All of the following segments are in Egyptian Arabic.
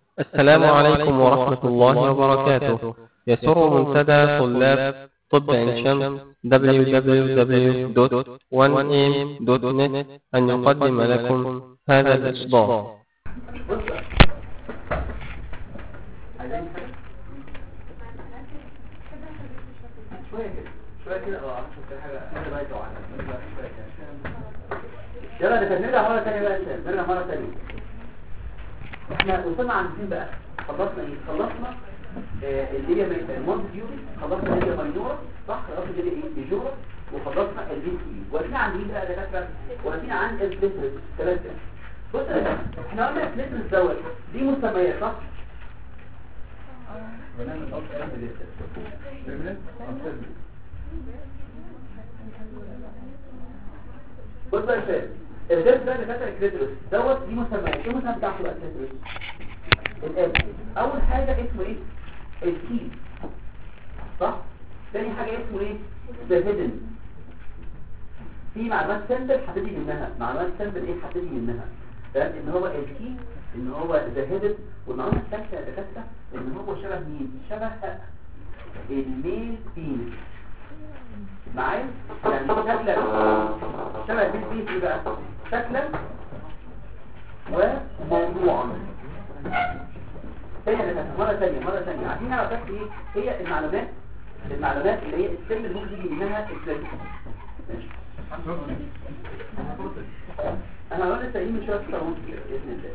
السلام عليكم ورحمة الله وبركاته يسر منتدى طلاب طب عين شمس www.1am.net أن يقدم لكم هذا الإصدار شوية كده شوية كده اه عشان كده حاجة حاجة بايظة وعلا شوية كده يلا ده نرجع مرة تانية بقى انت نرجع مرة تانية احنا وصلنا عند فين بقى خلصنا ايه خلصنا آه اللي هي المونت فيوري خلصنا اللي هي ماينورا صح خلصنا اللي هي ايه ديجورا وخلصنا البي سي واقفين عند مين بقى دكاتره واقفين عند الفلترز ثلاثة بص يا دكاترة، احنا قلنا الفلترز دوت دي مسميات صح بص بقى يا شباب الجلد ده اللي فاتح الكريتروس دوت دي مسميات ايه المسمى بتاعته بقى الكريتروس الاب اول حاجه اسمه ايه الكي صح تاني حاجه اسمه ايه ذا هيدن في معلومات سامبل هتدي منها معلومات سامبل ايه هتدي منها تمام ان هو الكي ان هو ذا هيدن والمعلومه الثالثه يا دكاتره ان هو شبه مين شبه الميل بينس معايا يعني شكلا شبه الميل بينس ايه بقى شكلا وموضوعا تاني يا مرة تانية مرة تانية عايزين نعرف بس ايه هي المعلومات المعلومات اللي هي السن اللي ممكن يجي منها الكلام ماشي انا هقول لسه من شويه اكتر ممكن كده باذن الله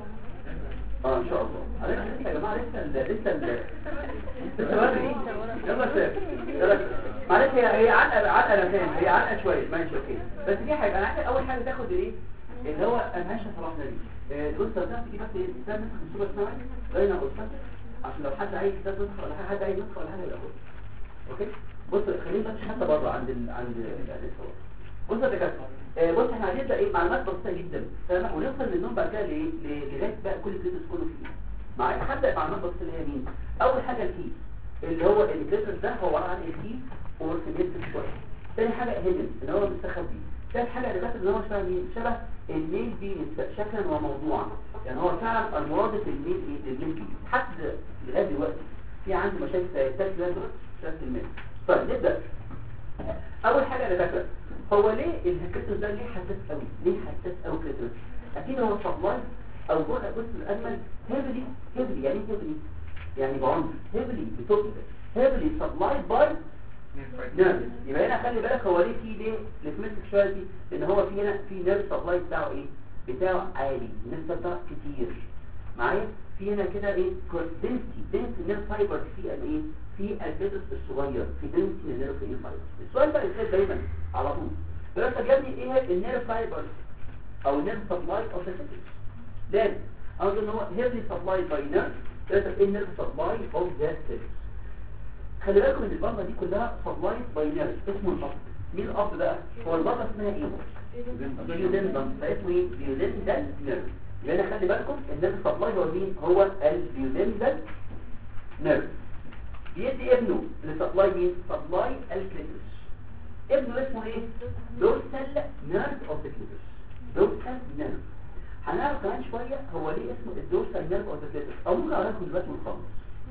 اه ان شاء الله علينا لسه يا جماعه لسه ال لسه ال الشباب ايه يلا يا شباب يلا يا شباب. معلش هي هي علقه علقه انا فاهم هي علقه شويه ماشي اوكي بس دي حاجه انا عايز اول حاجه تاخد ايه اللي هو انا ماشي صلاحنا دي الأستاذ ده تجيب بس ايه ده مثلا الصوره اسمها باينه أستاذ عشان لو حد عايز كتاب يدخل ولا حد عايز يدخل ولا حاجه ياخد اوكي بص خلينا بس حتى بره عند ال... عند الصور بص يا دكاتره آه، بص احنا هنبدا ايه معلومات بسيطه جدا تمام ونوصل منهم بعد كده لايه ل- لغايه بقى كل كريدس كله فيه معايا هبدا معلومات بسيطه اللي هي مين اول حاجه الكي اللي هو الكريدس ده هو عباره عن الكي ووركيبيلتي شويه تاني حاجه هيدن اللي هو مستخبي تالت حاجه اللي اللي هو شبه مين شبه الميل بينس شكلا وموضوعا يعني هو فعلا المرادف الميل ايه الميل بينس حتى لغايه دلوقتي في عندي مشاكل في تاكل شكل الميل طيب نبدا اول حاجه انا فاكره هو ليه الهكتوس ده ليه حساس قوي ليه حساس قوي كده اكيد هو سبلاي او جزء جزء الامل هيفلي هيفلي يعني هيفلي يعني بعنف هيفلي بتوتال هيفلي سبلاي باي نيرف يبقى هنا خلي بالك هو ليه في ليه الفيمتك شويه دي لان هو في هنا في نيرف سبلاي بتاعه ايه بتاعه عالي النسبه بتاعه كتير معايا في هنا كده ايه دنسي دنسي نيرف فايبر في الايه في الفيتس الصغير في دنسي نيرف ايه فايبر السؤال ده يصير دايما على طول بس جاب لي ايه النيرف فايبر او النيرف سبلاي اوف ذا لازم اقول ان هو هيفلي سبلاي باي نيرف ثلاثه ايه النيرف سبلاي اوف ذا سيلز خلي بالكم ان البطنه دي كلها سبلاي باي نيرف اسمه الاب مين الاب بقى هو البطنه اسمها ايه بيودندم فاسمه ايه بيودندل نيرف يبقى انا خلي بالكم النيرف سبلاي هو مين هو البيودندل نيرف بيدي ابنه لسبلاي مين سبلاي الكليتوس ابنه اسمه ايه دورسال نيرف اوف ذا كليتوس دورسال نيرف هنعرف كمان شويه هو ليه اسمه الدورسال نيرف اوف ذا كليتوس او ممكن اقول لكم دلوقتي ونخلص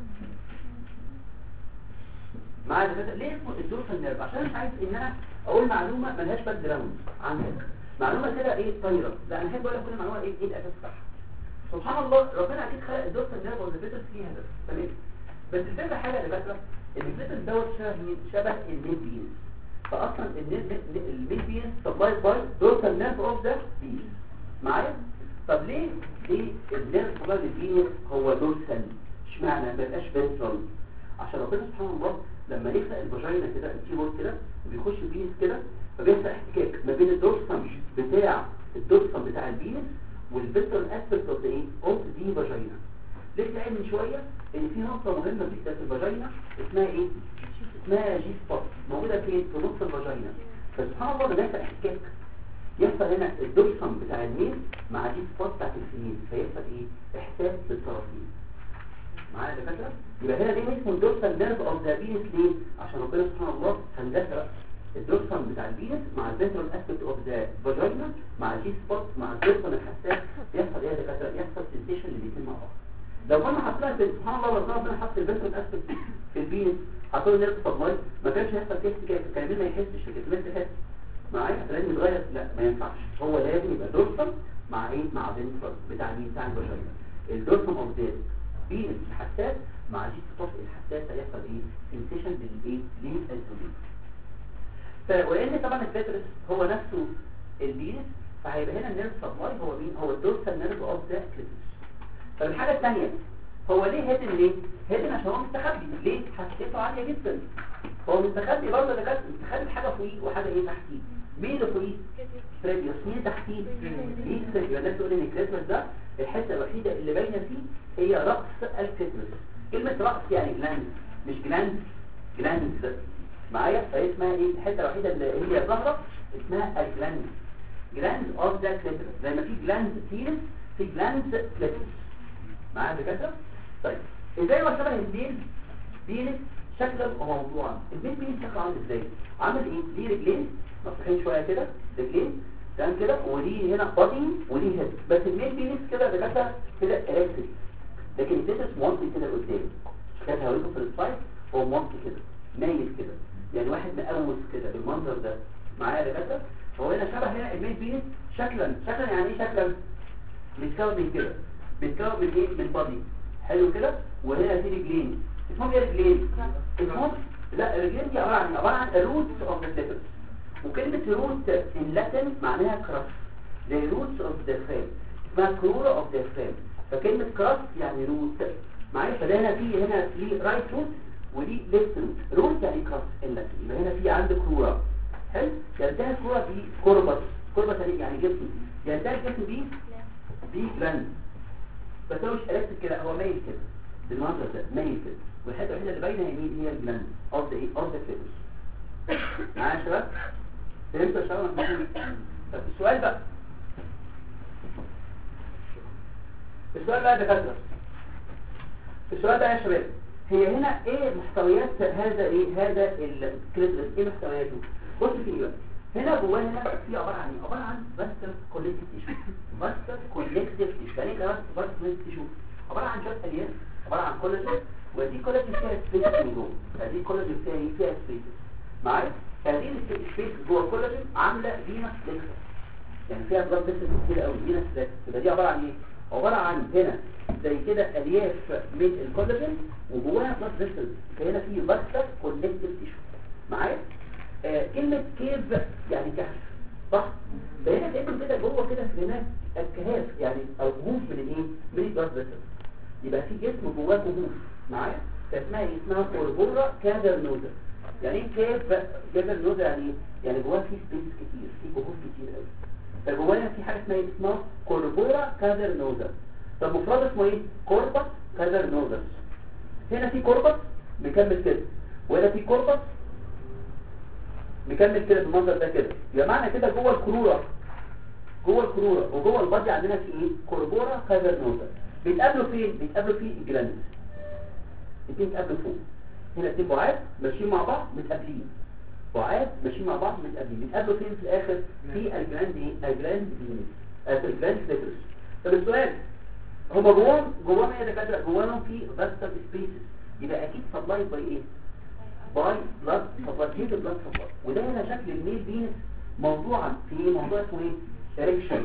معايا دكاتره ليه اسمه الدورسال نيرف عشان مش عايز ان انا اقول معلومه ملهاش باك جراوند عندك معلومه كده ايه طايره لا انا احب اقول لك كل معلومه ايه ايه الاساس بتاعها سبحان الله ربنا اكيد خلق الدورسال نيرف اوف ذا كليتوس فيه هدف تمام بس الفكره حاجه يا دكاتره ان الكليتوس دوت شبه مين شبه الميل بينس فاصلا الميل بينس سبلاي باي دورسال نيرف اوف ذا بينس معايا طب ليه ليه النيرف سبلاي للبينس هو دورسال اشمعنى ما يبقاش فنترال عشان ربنا سبحانه الله لما يخلق الفاجينا كده الكيبورد كده وبيخش البينس كده فبيحصل احتكاك ما بين الدورسم بتاع الدورسم بتاع البينس والفيترال اسبكت اوف ايه اوف دي فاجينا لسه قايل من شويه ان في نقطه مهمه جدا في الفاجينا اسمها ايه اسمها جي سبوت موجوده فين في نص الفاجينا فسبحان الله لما يحصل احتكاك يحصل هنا الدورسم بتاع الميل مع جي سبوت بتاعت الفيميل فيحصل ايه احساس بالطرفين معايا يا دكاتره يبقى هنا ليه اسمه الدورسال نيرف اوف ذا فينس ليه عشان ربنا سبحانه الله هندسه بقى الدورسال بتاع الفينس مع الفيترال اسبكت اوف ذا فاجينا مع جي سبوت مع الدورسال الحساس يحصل ايه يا دكاتره يحصل سنسيشن الاثنين مع بعض لو كنا حطيناها في سبحان الله لو ربنا حط البنت الاسفل في البينس حطوا له نيرف سبلاي ما كانش هيحصل تيست كده كان ما يحسش الكلمات تحس معايا لازم يتغير لا ما ينفعش هو لازم يبقى دورسال مع ايه مع فينترال بتاع مين بتاع البشريه الدورسال اوف ذات بينس الحساس مع جي ستوب الحساس هيحصل ايه سنسيشن للايه للانسولين فلان طبعا الفيترس هو نفسه البينس فهيبقى هنا النيرف سبلاي هو مين هو الدورسال نيرف اوف ذا كليتس طب الحاجه الثانيه هو ليه هيدن ليه هيدن عشان هو مستخبي ليه حساسيته عاليه جدا هو مستخبي برضه ده كان مستخبي حاجه فوقيه وحاجه ايه تحتيه مين اللي فوقيه فريديوس مين اللي تحتيه مين فريديوس الناس تقول ان الكريسماس ده الحته الوحيده اللي باينه فيه هي رأس الكريسماس كلمه رأس يعني جلاند مش جلاند جلاند معايا فاسمها ايه الحته الوحيده اللي هي ظاهره اسمها الجلاند جلاند اوف ذا كريسماس زي ما في جلاند سيرس في جلاند كريسماس معايا بكده طيب ازاي هو شبه الليل بينس شكلا وموضوعا البيت بينس شكله عامل ازاي عامل ايه ليه رجلين مفتوحين شويه كده رجلين تمام كده وليه هنا بادي وليه هيد بس الميل بينس كده بكده كده الكتريك لكن البيتس مونتي كده قدام كده هوريكم في السلايد هو مونتي كده مايل كده يعني واحد مقوس كده بالمنظر ده معايا دكاتره هو هنا شبه هنا الميل بينس شكلا شكلا يعني ايه شكلا بيتكون من كده بيتكون من ايه من بادي حلو كده وهنا في رجلين اسمهم ايه رجلين اسمهم لا الرجلين دي عباره عن عباره عن الروتس اوف ذا ليفر وكلمه روت ان لاتن معناها كراس زي روتس اوف ذا فريم اسمها كروره اوف ذا فريم فكلمه كراس يعني روت معايا فده هنا في هنا في رايت روت ودي ليفت روت روت يعني كراس ان لاتن يبقى هنا في عندك كروره حلو ينتهي الكروره دي كوربس كوربس يعني جسم ينتهي الجسم دي دي جلاند بس هو مش الكتريك كده هو مايل كده بالمنظر ده مايل كده والحته الوحيده اللي باينه هي مين هي الجلاند اوف ذا ايه اوف ذا كليتوس معايا يا شباب فهمتوا يا شباب طب السؤال بقى السؤال بقى يا دكاتره السؤال بقى يا شباب هي هنا ايه محتويات هذا ايه هذا الكليتوس ايه محتوياته بص في ايه بقى هنا جواه هنا في عباره عن ايه عباره عن باستر كوليكتيف تيشو باستر كوليكتيف تيشو يعني ايه باستر كوليكتيف تيشو عباره عن شويه الياف عباره عن كولاجين ودي كولاجين فيها سبيس من جوه هذه كولاجين فيها ايه فيها سبيس معايا هذه السبيس جوه الكولاجين عامله فينس ليكتر يعني فيها بلاد فيسل كتير قوي فينس ليكتر يبقى دي عباره عن ايه عباره عن هنا زي كده الياف من الكولاجين وجواها بلاد فيسل فهنا في باستر كوليكتيف تيشو معايا آه كلمة كيف يعني كهف صح؟ فهنا تقول كده جوه كده هناك الكهاف يعني او كهوف من الايه؟ من البلاد فيسل يبقى في جسم جواه كهوف معايا فاسمها ايه؟ اسمها كوربورا كافرنوزا يعني ايه كيف كافرنوزا يعني ايه؟ يعني جواه في سبيس كتير في كهوف كتير قوي فجواها في حاجه اسمها ايه؟ اسمها كوربورا كافرنوزا طب مفرد اسمه ايه؟ كوربس كافرنوزا هنا في كوربس مكمل كده وهنا في كوربس نكمل كده بالمنظر ده كده يبقى معنى كده جوه الكروره جوه الكروره وجوه البادي عندنا في ايه كوربورا كافرنوزا بيتقابلوا فين بيتقابلوا في الجلاند الاثنين بيتقابلوا فوق هنا اثنين بعاد ماشيين مع بعض متقابلين بعاد ماشيين مع بعض متقابلين بيتقابلوا فين في الاخر في الجلاند ايه الجلاند فينس آه في الجلاند فيترس طب السؤال هما جواهم جواهم ايه يا دكاتره جواهم في فاستر سبيسز يبقى اكيد سبلايد باي ايه باي بلاد سبلاي هيد بلاد سبلاي وده هنا شكل الميل فينس موضوعا في موضوع اسمه ايه اريكشن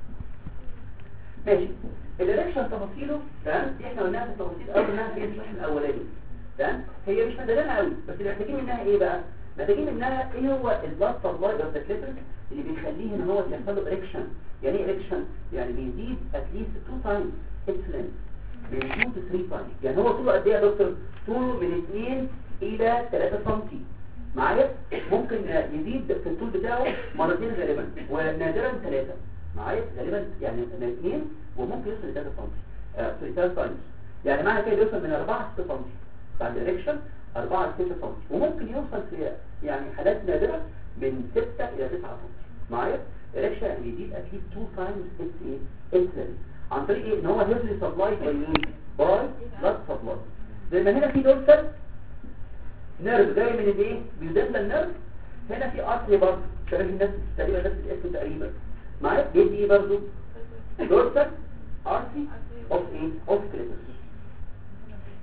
ماشي الاريكشن تفاصيله تمام دي احنا قلناها في التفاصيل قبل انها في الشرح الاولاني تمام هي مش مدلنا قوي بس اللي محتاجين منها ايه بقى محتاجين منها ايه هو البلاد سبلاي اوف ذا كليترس اللي بيخليه ان هو يحصل له اريكشن يعني ايه اريكشن يعني بيزيد اتليست 2 تايمز اتس لينث من 2 to 3 تايمز يعني هو طوله قد ايه يا دكتور طوله من 2 الى 3 سم معايا ممكن يزيد في الطول بتاعه مرتين غالبا ونادرا ثلاثة معايا غالبا يعني من 2 وممكن يوصل ل 3 سم آه 3 سم يعني معنى كده يوصل من 4 ل 6 سم بعد الاريكشن 4 ل 6 سم وممكن يوصل في يعني حالات نادرة من 6 الى 9 سم معايا الاريكشن يعني يزيد اكيد 2 تايمز اتس ايه اتس عن طريق ايه ان هو هيفلي سبلاي باي مين باي بلاد سبلاي زي ما هنا في دورسال نيرف جاي من الايه بيدخل النيرف هنا في ارتري برضه شبه الناس تقريبا نفس الاسم تقريبا معايا بيدي ايه برضه دورسال ارتري اوف ايه اوف كريتوس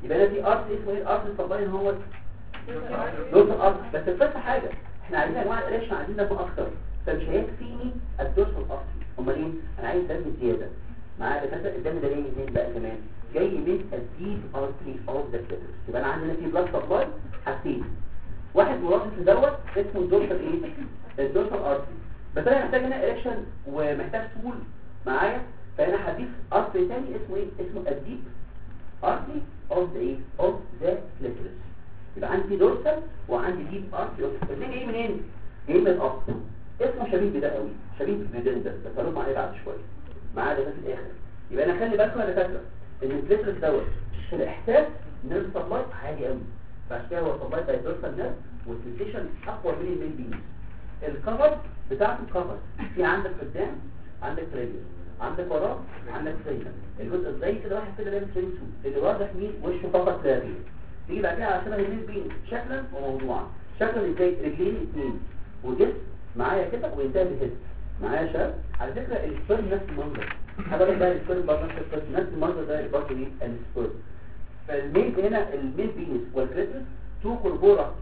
يبقى انا في ارت اسمه ايه الارت الصباين هو دورسال ارت بس الفكره حاجه احنا عايزين يا جماعه الريش عايزين ناخد اكتر فمش هيكفيني الدورسال ارت امال ايه انا عايز دم زياده معايا دكاتره الدم ده جاي منين بقى كمان جاي من الديب ارتري اوف ذا كليترس يبقى انا عندنا في بلاد سبلاي حاجتين واحد مرافق دوت اسمه الدورسال ايه الدورسال ارتري بس انا محتاج هنا اريكشن ومحتاج طول معايا فانا هضيف ارتري تاني اسمه ايه اسمه الديب ارتري اوف ذا ايه اوف ذا كليترس يبقى عندي دورسال وعندي ديب ارتري اوف الاثنين جاي منين جاي من الاصل اسمه شبيه بده قوي شبيه بدندر بس هنرد عليه بعد شويه معاه ده في الاخر يبقى انا خلي بالكم يا دكاتره ان الكليترس دوت في الاحساس نيرف سبلاي عالي قوي فعشان كده هو سبلاي باي دورسال نيرف والسنسيشن اقوى من المين بينز الكفر بتاعته كفر في عندك قدام عندك راديوس عندك وراه عندك سينا الجزء زي كده واحد كده لابس سويت سوت اللي واضح مين وشه فقط لا غير تيجي بعد كده على شبه المين بين شكلا وموضوعا شكلا ازاي رجلين اثنين وجسم معايا كده وينتهي بهز معايا يا شباب على فكره السبيرم نفس المنظر حضرتك بقى السبيرم برضه نفس السبيرم نفس المنظر ده برضه ايه السبيرم فالميل هنا الميل بينس والكريترس تو كوربورا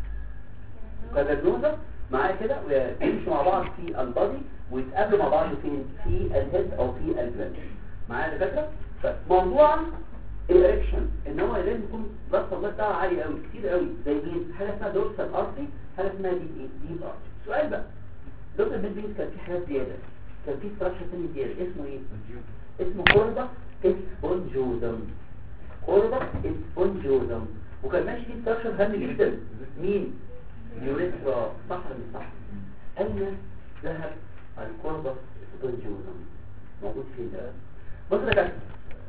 كابرنوزا معايا كده ويمشوا مع بعض في البادي ويتقابلوا مع بعض فين في الهيد او في الجلاند معايا يا دكاتره فموضوعا الاريكشن ان هو لازم يكون ضغط الله بتاعه عالي قوي كتير قوي زي مين حاجه اسمها دورسال ارتري حاجه اسمها دي ايه ديب ارتري سؤال بقى دكتور بين بين كان في حاجات زياده كان في ستراكشر ثاني زياده اسمه ايه اسمه كوربا اسبونجوزم كوربا اسبونجوزم وكان ماشي فيه ستراكشر هام جدا مين يوريثرا صح ولا مش صح اين ذهب الكوربا اسبونجوزم موجود فين ده بص يا جماعه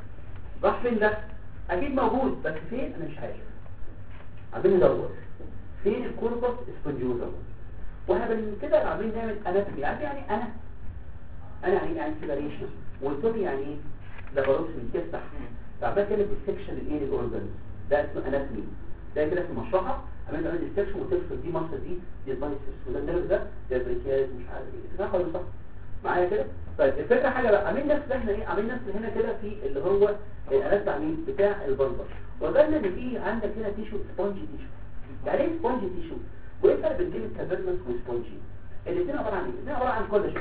راح فين ده اكيد موجود بس فين انا مش عارف عايزين ندور فين الكوربس اسبونجوزم واحنا من كده عاملين نعمل اناتومي عارف يعني انا انا يعني يعني سيبريشن والتومي يعني ايه لاباروتومي تفتح بعد كده السكشن الايه الاورجنز ده اسمه اناتومي ده كده في المشرحه عملت عملت السكشن وتفصل دي مصر دي دي البايسبس وده النيرف ده ده البريكاز مش عارف ايه صح ولا صح معايا كده طيب الفكره حاجه بقى عاملين نفس احنا ايه عاملين نفس هنا كده في اللي هو الالات تعميم بتاع البلبر وقلنا ان في عندك هنا تيشو سبونجي تيشو يعني ايه سبونجي تيشو وايه الفرق بين كلمه كافيرنس وسبونجي الاثنين عباره عن ايه الاثنين عباره عن كولاجين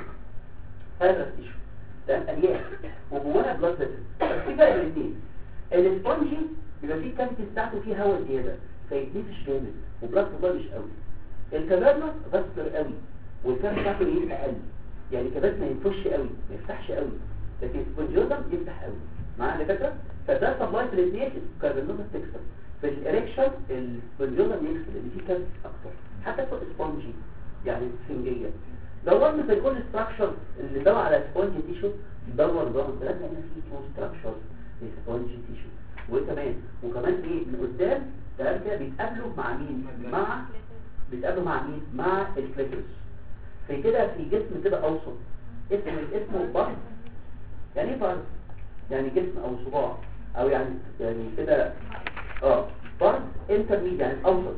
هذا التيشو ده الياف وجواها بلاد فيسل بس في فرق بين الاثنين السبونجي بيبقى فيه الكافيتي بتاعته فيه هواء زياده فيتنفش جامد وبلاد فضل مش قوي الكافيرنس فاسكر قوي والكافيتي بتاعته ايه اقل يعني كبات ما ينفش قوي ما يفتحش قوي لكن السبونجيوزم يفتح قوي معايا فكره فده سبلاي في الاثنين كاربونوزا تكسر في الاريكشن السبونجيوزم يكسر لان فيه كابس اكتر حتى في السبونجي يعني السفنجيه دورنا في كل ستراكشر اللي دور على سبونجي تيشو دور دور لازم هنا في تو ستراكشر للسبونجي تيشو وكمان وكمان ايه من قدام ده كده بيتقابلوا مع مين مع بيتقابلوا مع مين مع الكليتوس في كده في جسم كده اوسط اسمه اسمه بارد يعني ايه بارد يعني جسم او صباع او يعني يعني كده اه بارد انترميد يعني اوسط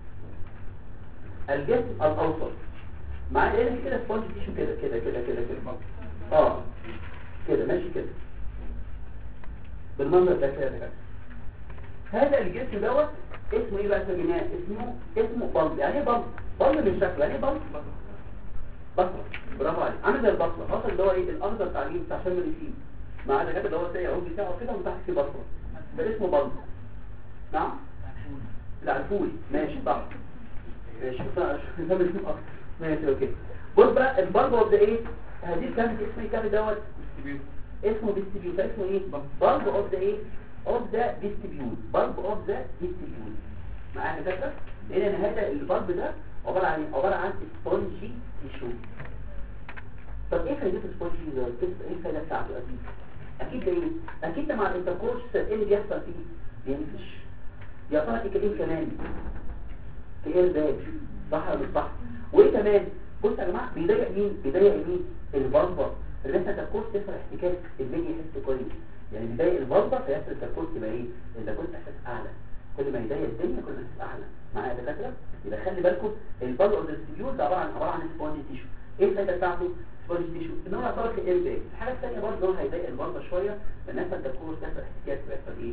الجسم الاوسط مع ايه كده سبونج تيشو كده كده كده كده كده اه كده ماشي كده بالمنظر ده كده كده هذا الجسم دوت اسمه ايه بقى سميناه اسمه اسمه بلب يعني ايه بلب بلب من شكله يعني ايه بلب بصله برافو عليك عامل زي البصله البصل اللي هو ايه الاخضر بتاع مين بتاع شم النسيم مع ده اللي هو زي عود بتاعه كده وتحت فيه بصله ده اسمه بلب نعم لا الفول ماشي صح ماشي ده مش اكتر ماشي اوكي بص بقى البلب اوف ده ايه هذه الكلمه اسمه ايه كام دوت اسمه ديستريبيوت اسمه ايه بلب اوف ذا ايه اوف ذا ديستريبيوت بلب اوف ذا ديستريبيوت معايا فاكر لان هذا البلب ده عباره عن عباره عن سبونجي تيشو طب ايه فايده السبونجي ده ايه الفايده بتاعته اكيد اكيد ده ايه اكيد ده مع الانتركورس ايه اللي بيحصل فيه بينفش يا ترى ايه كمان كمان في ايه الباب صح ولا مش صح وايه كمان بص يا جماعه بيضايق مين بيضايق مين البلبه اللي انت تركوز تفرح احتكاك الميدي يحس كويس يعني بيضايق البلبه فيحصل التركوز تبقى ايه اذا كنت احساس اعلى كل ما يضايق الدنيا كل ما احساس اعلى معايا يا دكاتره يبقى خلي بالكم البلبه والديستريبيوت ده عباره عن عباره عن سبونجي تيشو ايه الفايده بتاعته سبونجي تيشو ان هو يعتبر كاير باك الحاجه الثانيه برضه هو هيضايق البلبه شويه لان انت التركوز تحصل احتكاك بيحصل ايه شعور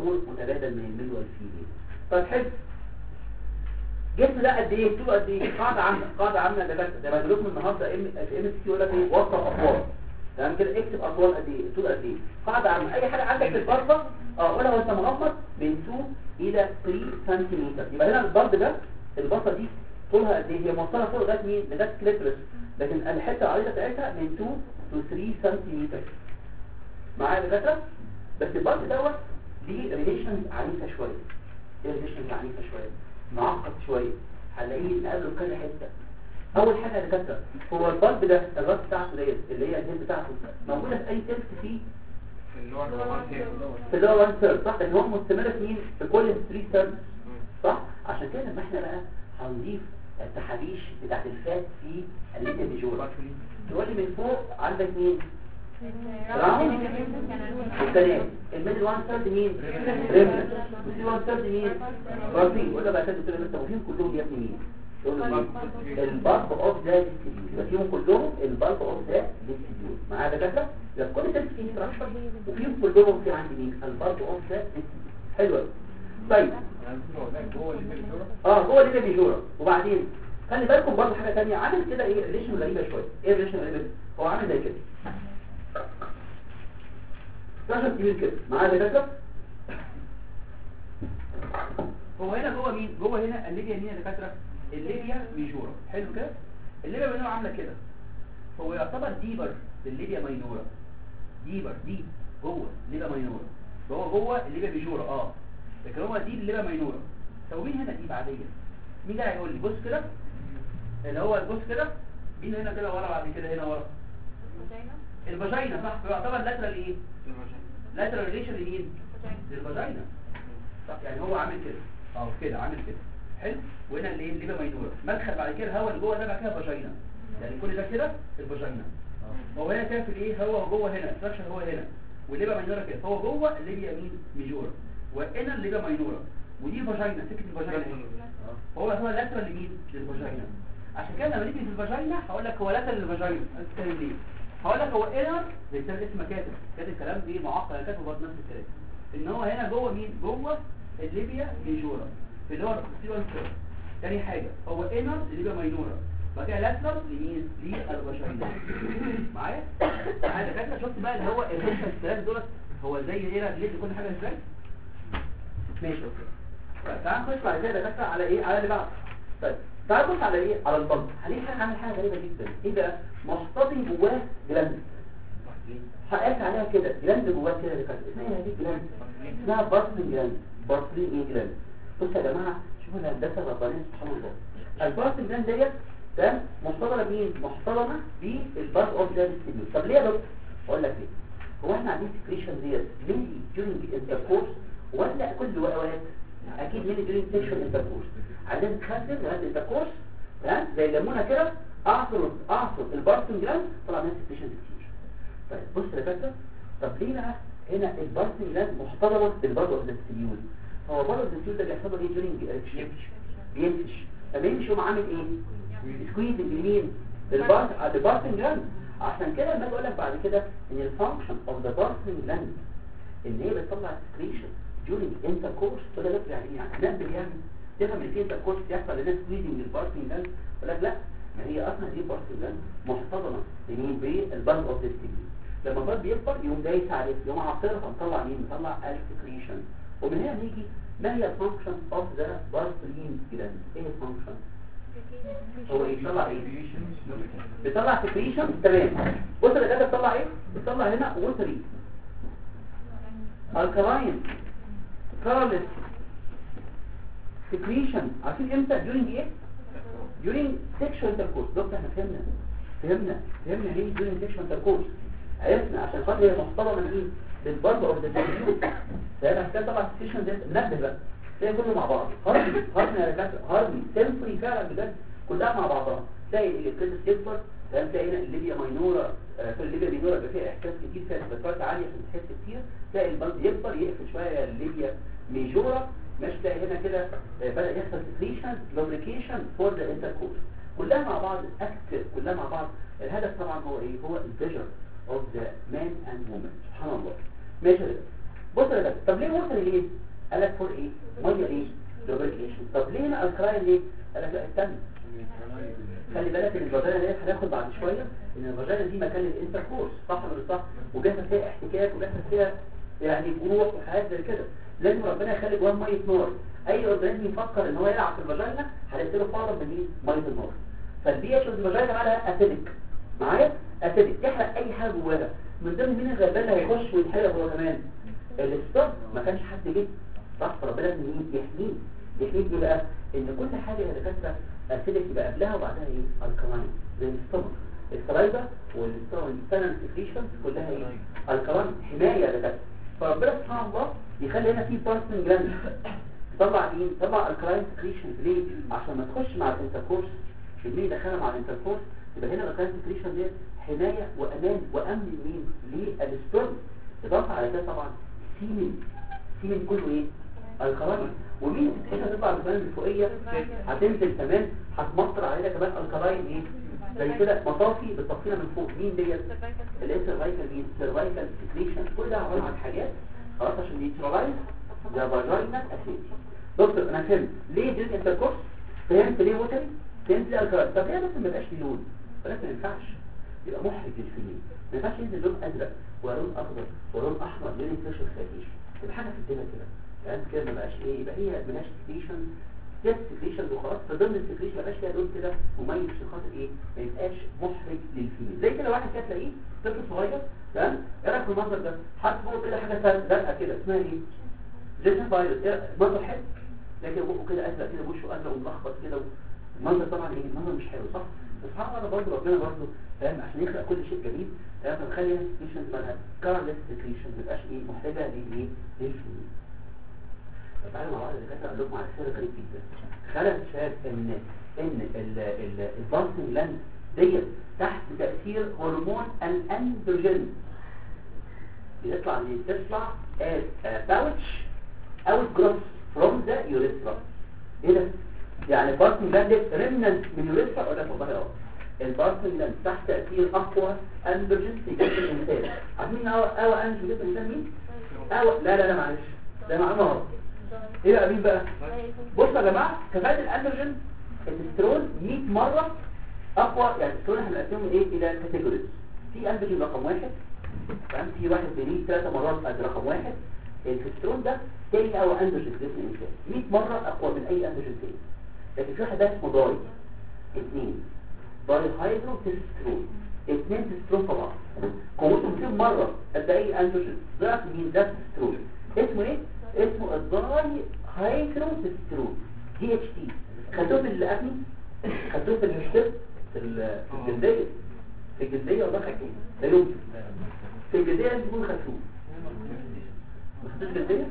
تطور متبادل من الميل والفيميل طيب حلو جسم ده قد ايه طوله قد ايه قاعده عامه قاعده عامه ده بس ده بدلكم النهارده ام في ام سي يقول لك ايه وسط اطوال تمام كده اكتب اطوال قد ايه طول قد ايه قاعده عامه اي حاجه عندك في البرده اه قولها وانت مغمض من 2 الى 3 سنتيمتر يبقى هنا البرد ده البصه دي طولها قد ايه هي موصله فوق لغايه مين لغايه كليبرس لكن الحته العريضه بتاعتها من 2 تو 3 سنتيمتر معايا دكاتره بس البرد دوت ليه ريليشنز عنيفه شويه ايه ريليشنز عنيفه شويه معقد شويه هنلاقيه نقابله في كذا حته اول حاجه يا دكاتره هو البلب ده الراس بتاعته ديت اللي هي الهيد بتاعته موجوده في اي تلت فيه اللي هو الرومان في اللي هو 1 ثيرد صح لان هو مستمر في مين في كل 3 ثيرد صح عشان كده لما احنا بقى هنضيف التحابيش بتاعت الفات في الليتر بيجور تقول لي من فوق عندك مين راوند الثاني الميدل 1 ثيرد مين ريفرنس والسي 1 ثيرد مين راسين ولا بقى تاخد كده انت وفيهم كلهم يا ابني مين يقول له مين البلب اوف ذا ديستريبيوت يبقى فيهم كلهم البلب اوف ذا ديستريبيوت معايا دكاتره يبقى كل تلت فيه ستراكشر وفيهم كلهم في عندي مين البلب اوف ذا ديستريبيوت حلو قوي طيب هو اللي في الصورة اه هو اللي بيجوره وبعدين خلي بالكم برضه حاجه ثانيه عامل كده ايه ريليشن غريبه شويه ايه الريليشن غريبه دي؟ هو عامل زي كده ستاشر كبير كده معايا دكاتره هو هنا جوه مين جوه هنا الليبيا مين يا دكاتره الليبيا ميجورا حلو كده الليبيا مينورا عامله كده هو يعتبر ديبر للليبيا ماينورا ديبر دي جوه الليبيا ماينورا هو جوه الليبيا ميجورا اه لكن هو دي الليبيا ماينورا طب مين هنا ديب عاديه مين ده هيقول لي بص كده اللي هو بص كده مين هنا كده ورا بعد كده هنا ورا الفاجينا صح هو يعتبر لاترال ايه لاترال ريليشن لمين للفاجينا صح يعني هو عامل كده اه كده عامل كده حلو وهنا اللي اللي بقى مينوره مدخل بعد كده الهواء اللي جوه ده بعد كده فاجينا يعني كل ده كده الفاجينا هو هنا كده في الايه هو جوه هنا الستراكشر هو هنا واللي بقى مينوره كده هو جوه اللي هي مين ميجورا وهنا اللي بقى مينوره ودي فاجينا سكه الفاجينا اهي هو هو لاترال لمين للفاجينا عشان كده لما نيجي في الفاجينا هقول لك هو لاترال للفاجينا هتتكلم ليه هقول لك هو انر زي كان اسم كاتب كاتب الكلام دي معقد انا كاتبه برضه نفس الكلام ان هو هنا جوه مين جوه الليبيا ميجورا في اللي هو السيرون سيرف تاني حاجه هو انر الليبيا ماينورا بعد كده لاترال لمين للفاجينا معايا معايا دكاتره شفت بقى اللي هو الريشن الثلاث دولت هو زي ايه ليه كل حاجه ازاي ماشي اوكي طيب تعال نخش بعد كده دكاتره على ايه على اللي بعده طيب تعال نبص على ايه على البلب هنلاقي عامل حاجه غريبه جدا ايه بقى محتضن جواه جلاند حققت عليها كده جلاند جواه كده اللي كانت اسمها ايه هذه الجلاند اسمها بارسلين جلاند بارسلين ايه جلاند بصوا يا جماعه شوفوا الهندسه الربانيه سبحان الله البارسلين جلاند ديت تمام محتضنه بمين محتضنه بالبارس اوف ذا ستيبيول طب ليه يا دكتور اقول لك ليه هو احنا عندنا سكريشن ديت ليه during intercourse ولا كل وقت اكيد من during sexual intercourse عشان تخزن لغايه الانتركورس تمام زي الليمونه كده اعصر اعصر البارسن جلاند طلع منها سكريشن كتير طيب بص يا فاكر طب ليه بقى هنا البارسن جلاند محتضنه بالبرضه الدستيول هو برضه الدستيول ده بيحصل له ايه during erection بينفش طب يمشي يقوم عامل ايه سكويز اليمين البارسن جلاند عشان كده لما اقول لك بعد كده ان الفانكشن اوف ذا بارسن جلاند ان هي بتطلع سكريشن during intercourse وده لك يعني يعني نبل يعني تفهم ان في انتركورس بيحصل لناس سكويزنج البارسن جلاند يقول لك لا ما هي اصلا دي بارسن جلاند محتضنه لمين بالبالب اوف ديستيبيول لما البالب بيكبر يقوم دايس عليه يقوم عصرها فنطلع مين نطلع السكريشن ومن هنا نيجي ما هي الفانكشن اوف ذا بارسلين جلاند ايه الفانكشن هو ايه بيطلع ايه بيطلع سكريشن تمام بص اللي كده بتطلع ايه بتطلع هنا ووتري الكلاين كارلس سكريشن عارفين امتى during ايه during sexual intercourse دكتور احنا فهمنا فهمنا فهمنا ليه during sexual intercourse عرفنا عشان خاطر هي محتضنه من ايه بالبرد اوف ذا تيشو فانا كده طبعا السكريشن ده نبه بقى تلاقي كله مع بعض هارمي هارمي يا دكاتره هارمي سيمفوني فعلا بجد كلها مع بعضها تلاقي الكريتس يكبر تلاقي هنا الليبيا ماينورا في الليبيا ماينورا بيبقى فيها احساس كتير فيها تبكات عاليه عشان تحس كتير تلاقي البلد يكبر يقفل شويه الليبيا ميجورا ماشي تلاقي هنا كده بدأ يحصل سكريشن لوبريكيشن فور ذا انتركورس كلها مع بعض اكت كلها مع بعض الهدف طبعا هو ايه هو الفيجر اوف ذا مان اند وومن سبحان الله ماشي كده بص يا دكتور طب ليه ووتر ليه قال لك فور ايه ميه ايه لوبريكيشن طب ليه هنا الكلاين ليه قال لك لا استنى خلي بالك ان الفاجينا ديت هناخد بعد شويه ان الفاجينا دي مكان الانتركورس صح ولا مش صح وبيحصل فيها احتكاك وبيحصل فيها يعني جروح وحاجات زي كده لازم ربنا يخلي جواه ميه نار اي اورجانيزم يفكر ان هو يلعب في الفاجينا هيدي له فورا من ايه ميه النار فالبي اتش الفاجينا مالها اسيدك معايا اسيدك تحرق اي حاجه جواها من ضمن مين الغلبان اللي هيخش ويتحرق هو كمان الستوب ما كانش حد جه صح فربنا لازم يحميه يحميه ايه بقى ان كل حاجه يا دكاتره اسيدك يبقى قبلها وبعدها ايه الكلاين زي الستومك السلايفا والستانال سكريشن كلها ايه الكلاين حمايه يا دكاتره فربنا سبحان الله يخلي هنا في بارسن جلاند طلع مين طلع الكلاين سكريشن ليه عشان ما تخش مع الانتركورس المين دخلها مع الانتركورس يبقى هنا الكلاين سكريشن دي حمايه وامان وامن مين للستورم اضافه على كده طبعا سيمن سيمن كله ايه الكلاين ومين هنا تطلع الكلاين الفوقيه هتنزل كمان هتمطر علينا كمان الكلاين ايه زي كده مطافي بتطفينا من فوق مين ديت الايه سيرفايكال مين سيرفايكال سكريشن كل ده عباره عن حاجات خلاص عشان يترالايز ده فاجينا اسيدي دكتور انا فهمت ليه ديت انتركورس فهمت ليه ووتري فهمت ليه الكلاين طب ليه بس ما يبقاش ليه لون ولكن ما ينفعش يبقى محرج للفيلم ما ينفعش ينزل لون ازرق ولون اخضر ولون احمر لون يكتشف خفيف تبقى حاجه في الدنيا كده يعني كده ما بقاش ايه يبقى هي ملهاش سكريشن جت سكريشن وخلاص فضمن السكريشن ما بقاش فيها لون كده مميز عشان خاطر ايه ما يبقاش محرج للفيلم زي كده واحد كده تلاقيه طفل صغير تمام ايه رايك في المنظر ده حاطط فوق كده حاجه زرقاء كده اسمها ايه جيسن فايروس ايه منظر حلو لكن بقه كده ازرق كده وشه ازرق وملخبط كده المنظر طبعا ايه المنظر مش حلو صح سبحان الله برضه ربنا برضه فاهم عشان يخلق كل شيء جميل تمام فنخلي السكريشن مالها كارلس سكريشن ما تبقاش ايه محرجه للايه للفيلم تعالوا مع بعض الدكاتره اقول لكم على سر غريب جدا خلف شاف ان ان البارسنج لاند ديت تحت تاثير هرمون الاندروجين بيطلع من تطلع as a pouch out gross from the urethra ايه ده يعني البارسنج لاند ريمننت من اليوريثرا ولا والله اه البارسنج لاند تحت تاثير اقوى اندروجين في جسم الانسان عارفين اقوى اقوى اندروجين في جسم الانسان مين اقوى لا لا لا معلش ده معلومه غلط ايه بقى مين بقى بصوا يا جماعه كفاءه الاندروجين التسترون 100 مره اقوى يعني التسترون احنا بنقسمه ايه الى كاتيجوريز في اندروجين رقم واحد تمام في واحد بيليه ثلاث مرات قد رقم واحد التسترون ده تاني اقوى اندروجين في جسم الانسان 100 مره اقوى من اي اندروجين تاني لكن في واحد ده اسمه داي اثنين داي هيدرو تسترون اثنين تسترون طبعا قوته 200 مره قد اي اندروجين ضعف مين ده تسترون اسمه ايه اسمه الداي هيدروتسترون دي اتش تي خدوه في الابني خدوه في الهشتر في ال- في الجلديه في الجلديه والله خدوه ده يوم في الجلديه لازم يكون خدوه ما خدوش جلديه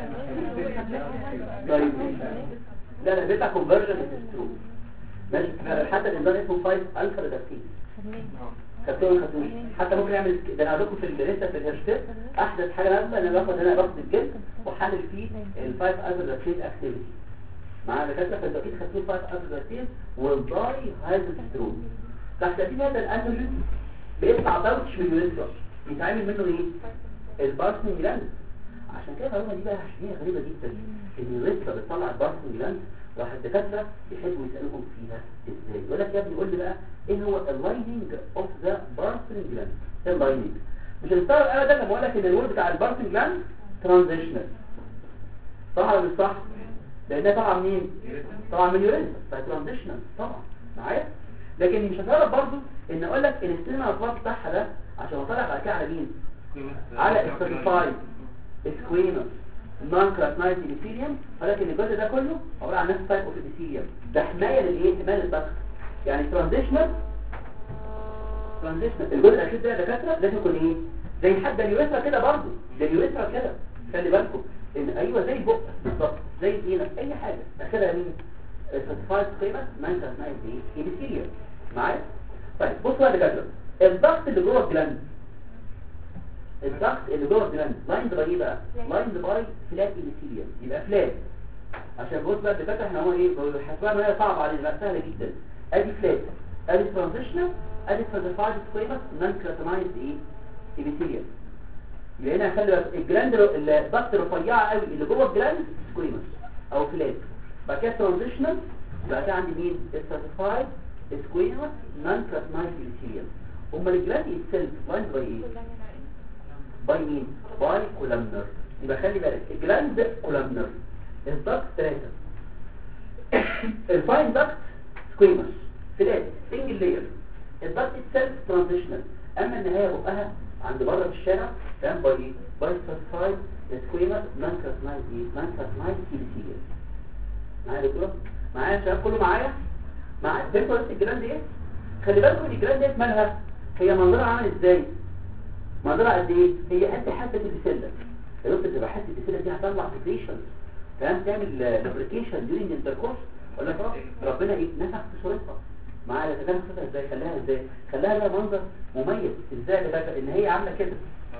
طيب لا لا بيطلع كونفرجن للتسترون ماشي حتى الانزيم اسمه 5 الفا ريدكتيز خدتوه خدتوه حتى ممكن يعمل ده انا هقول لكم في لسه في الهرشتات احدث حاجه نازله انا باخد هنا باخد الجلد وحلل فيه الفايف ازراتيز اكتيفيتي مع دكاتره في التوقيت خدتوه الفايف ازراتيز والداي هايدروسترون تحت تاثير هذا الاندروجين بيطلع باوتش من اليوريثرا بيتعمل منه ايه البارسنج جلاند عشان كده المعلومه دي بقى عشان هي غريبه جدا ان اليوريثرا بتطلع البارسنج جلاند راح الدكاتره يحبوا يسالوهم فيها ازاي يقول لك يا ابني قول لي بقى ايه هو اللايننج اوف ذا بارسنج جلاند ايه اللايننج مش هتستغرب ابدا لما اقول لك ان الورد بتاع البارسنج جلاند ترانزيشنال صح ولا مش صح لانها طبعا مين طبعا من اليوريثرا فترانزيشنال طبعا معايا لكن مش هتستغرب برضه ان اقول لك ان السينما الاطلاق بتاعها ده عشان اطلع بعد كده على مين على استريفاي سكوينوس نون كراتنايت ابيثيليوم ولكن الجزء ده كله عباره عن نفس تايب اوف ابيثيليوم ده حمايه للايه حمايه للضغط يعني ترانزيشنال ترانزيشنال الجزء الاخير ده يا دكاتره لازم يكون ايه زي حد اليوريثرا كده برضه ده اليوريثرا كده خلي بالكم ان ايوه زي البق بالظبط زي الايه اي حاجه اخرها مين سيرتيفايد قيمه نون كراتنايت ايه ابيثيليوم معايا طيب بصوا يا دكاتره الضغط اللي جوه الجلاند الضغط اللي جوه الجلاند لايند باي ايه بقى لايند باي فلات ايثيليوم يبقى فلات عشان بص بقى الدكاتره احنا هو ايه حسبها ان هي صعبه علينا بقى سهله جدا ادي فلات ادي ترانزيشنال ادي سيرتيفايد سكويمس نون كراتينايز ايه ايثيليوم يبقى هنا خلي بالك الجلاند الضغط رفيعه قوي اللي جوه الجلاند سكويموس او فلات بعد كده ترانزيشنال بعد كده عندي مين استاتيفايد سكويموس نون كراتنايز ابيثيليوم امال الجلاند اتسيلف لاين باي ايه باي مين باي كولامنر يبقى خلي بالك الجلاند كولامنر الضغط ثلاثه الفاين دكت سكويموس فلات سنجل لاير الضغط اتسيلف ترانزيشنال اما النهايه بقها عند بره في الشارع تمام باي باي ستراتيفايد سكويموس نون كراتنايز نون كراتنايز ابيثيليوم معايا يا دكتور معايا الشباب كله معايا معايا فهمتوا بس الجيران دي ايه خلي بالكم الجيران ديت مالها هي منظرها عامل ازاي منظرها قد ايه هي قد حاسه البسله يا دكتور تبقى حاسه البسله دي هتطلع سكريشن تمام تعمل لوبريكيشن ديورنج انتركورس ولا خلاص ربنا ايه نفخ في صورتها معايا تتكلم صورتها ازاي خلاها ازاي خلاها لها منظر مميز ازاي بقى ان هي عامله كده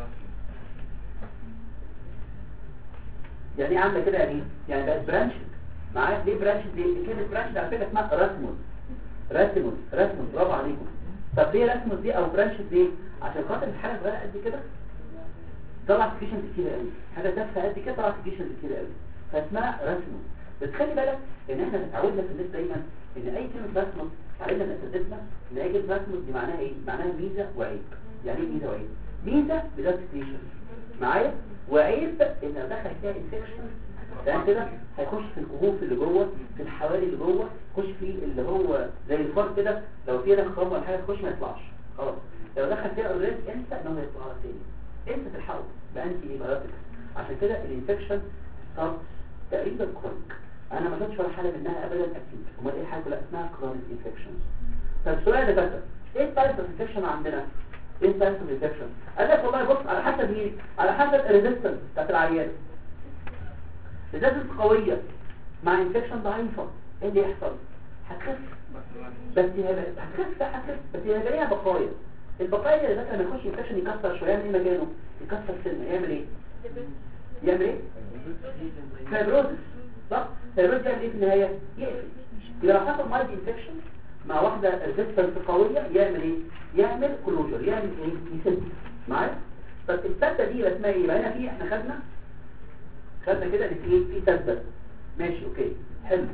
يعني ايه عامله كده يعني ايه يعني بقت برانش معايا ليه برانش ليه كلمه برانش على فكره اسمها راسموس راسموس راسموس برافو عليكم طب ليه راسموس دي او برانش دي عشان خاطر الحاجه صغيره قد كده طلع سكيشن كتير قوي حاجه تافهه قد كده طلع سكيشن كتير قوي فاسمها راسموس بس خلي بالك ان احنا اتعودنا في الناس دايما ان اي كلمه راسموس علمنا ان اساتذتنا ان اي كلمه راسموس دي معناها ايه معناها ميزه وعيب يعني ايه ميزه وعيب ميزه بذات سكيشن معايا وعيب ان دخل فيها انفكشن ده كده هيخش في الكهوف اللي جوه في الحوالي اللي جوه يخش في اللي هو زي الفار كده لو في هنا خرام ولا حاجه تخش ما يطلعش خلاص لو دخل فيها اوريد انسى ان هو يطلع تاني انسى تلحقه بانتي ايه بايوتكس عشان كده الانفكشن ستارت تقريبا كرونيك انا ما شفتش ولا حاله منها ابدا اكيد امال ايه الحاله كلها اسمها كرونيك انفكشنز طب السؤال ده بس ايه التايب اوف انفكشن عندنا ايه التايب اوف انفكشن قال لك والله بص على حسب مين على حسب الريزيستنس بتاعت العيان ريزيستنس قويه مع انفكشن ضعيفه ايه اللي يحصل هتخف بس هي هتخف هتخف بس هي ليها بقايا البقايا اللي مثلا لما يخش انفكشن يكسر شويه يعمل ايه مكانه يكسر سنه يعمل ايه يعمل ايه فايبروزس صح فايبروزس يعمل ايه في النهايه يقفل يبقى لو حصل مايلد انفكشن مع واحده ريزيستنس قويه يعمل ايه يعمل كلوجر يعمل ايه يسد معايا طب السده دي اسمها ايه بقى هنا في احنا خدنا خدنا كده ان في ايه في سده ماشي اوكي حلو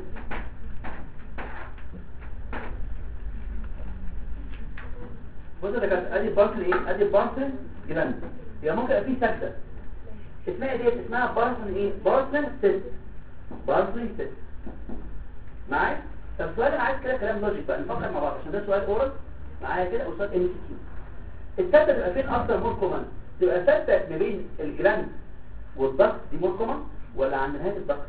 بص ده كانت ادي بارتل ايه ادي بارتل جراند يبقى ممكن يبقى في سده اسمها ديت اسمها بارتل ايه بارتل ست بارتل ست معايا طب سؤال انا عايز كده كلام لوجيك بقى نفكر مع بعض عشان ده سؤال اورال معايا كده او سؤال ام سي كيو السده تبقى فين اكتر مور كومن تبقى سده ما بين الجراند والضغط دي مور كومن ولا عند نهايه الضغط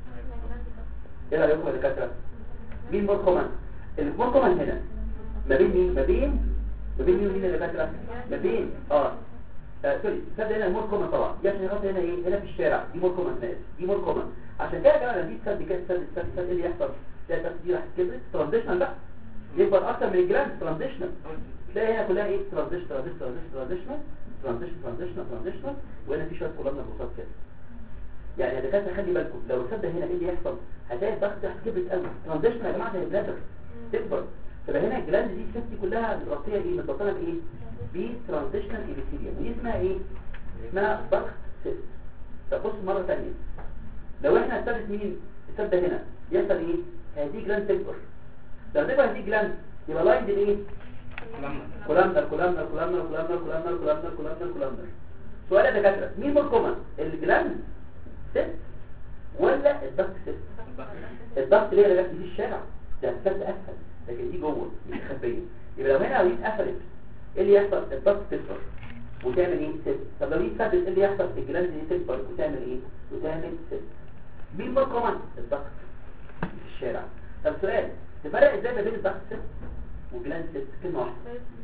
ايه رايكم يا دكاتره مين مور كومن المور كومن هنا ما بين مين ما بين ما بين مين ومين يا دكاتره ما بين اه آه، سوري سد هنا المور كومن طبعا دي عشان يحط هنا ايه هنا في الشارع دي مور كومن ناس دي مور كومن عشان كده يا جماعه لما دي تسد كده تسد تسد تسد ايه اللي يحصل تلاقي السد دي راح كبرت ترانزيشنال بقى يكبر اكتر من الجراند ترانزيشنال تلاقي هنا كلها ايه ترانزيشن ترانزيشن ترانزيشن ترانزيشن ترانزيشن ترانزيشن وهنا في شويه كولامنا بساط كده يعني يا دكاتره خلي بالكم لو السد هنا ايه اللي يحصل هتلاقي الضغط تحت كبرت قوي ترانزيشن يا جماعه زي البلاتر تكبر تبقى هنا الجلاند دي الست دي كلها متغطيه ايه متغطيه بايه بترانزيشنال ايبيثيليوم ودي اسمها ايه اسمها ضغط ست طب بص مره ثانيه لو احنا السد مين السد هنا يحصل ايه هذه جلاند تكبر لو تكبر هذه جلاند يبقى لاين دي ايه كولامنر كولامنر كولامنر كولامنر كولامنر كولامنر كولامنر كولامنر سؤال يا دكاتره مين مور كومن الجلاند ست ولا الضغط ست الضغط ليه اللي في الشارع ده السد اسفل لكن دي جوه مش خفيه يبقى لو هنا دي اتقفلت ايه اللي يحصل الضغط تكبر وتعمل ايه ست طب لو دي اتثبت ايه اللي يحصل الجلاند دي تكبر وتعمل ايه وتعمل ست مين مور كومن الضغط في الشارع طب سؤال تفرق ازاي ما بين الضغط ست وجلاند ست كلمه واحده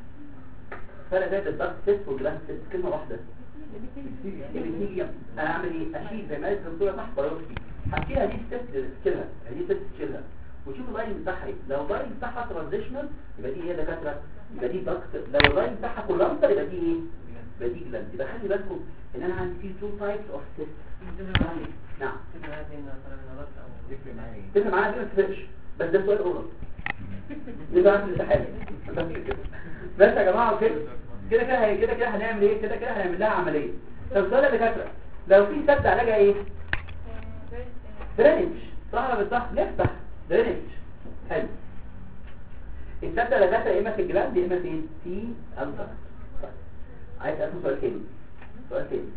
فرق ازاي بين الضغط ست وجلاند ست كلمه واحده الابيثيليوم انا اعمل ايه اشيل زي ما قالت الدكتوره صح بايوبسي هشيلها دي ست تشيلها دي ست تشيلها وشوف اللاين بتاعها ايه لو اللاين بتاعها ترانزيشنال يبقى دي ايه يا دكاتره يبقى دي ضغط لو اللاين بتاعها كولامتر يبقى دي ايه يبقى دي جلاند يبقى خلي بالكم ان انا عندي في تو تايبس اوف سيست نعم يفرق معايا ايه تفهم معايا دي ما تفرقش بس ده سؤال اورال يبقى في الامتحان بس يا جماعه كده كده كده هي- كده كده هنعمل ايه كده كده هنعمل لها عمليه طب السؤال يا دكاتره لو في سد علاجها ايه درينج صح ولا مش صح نفتح درينج حلو السد يا دكاتره يا اما في الجلاند يا اما فين في الضغط طيب. عايز اسال سؤال تاني سؤال تاني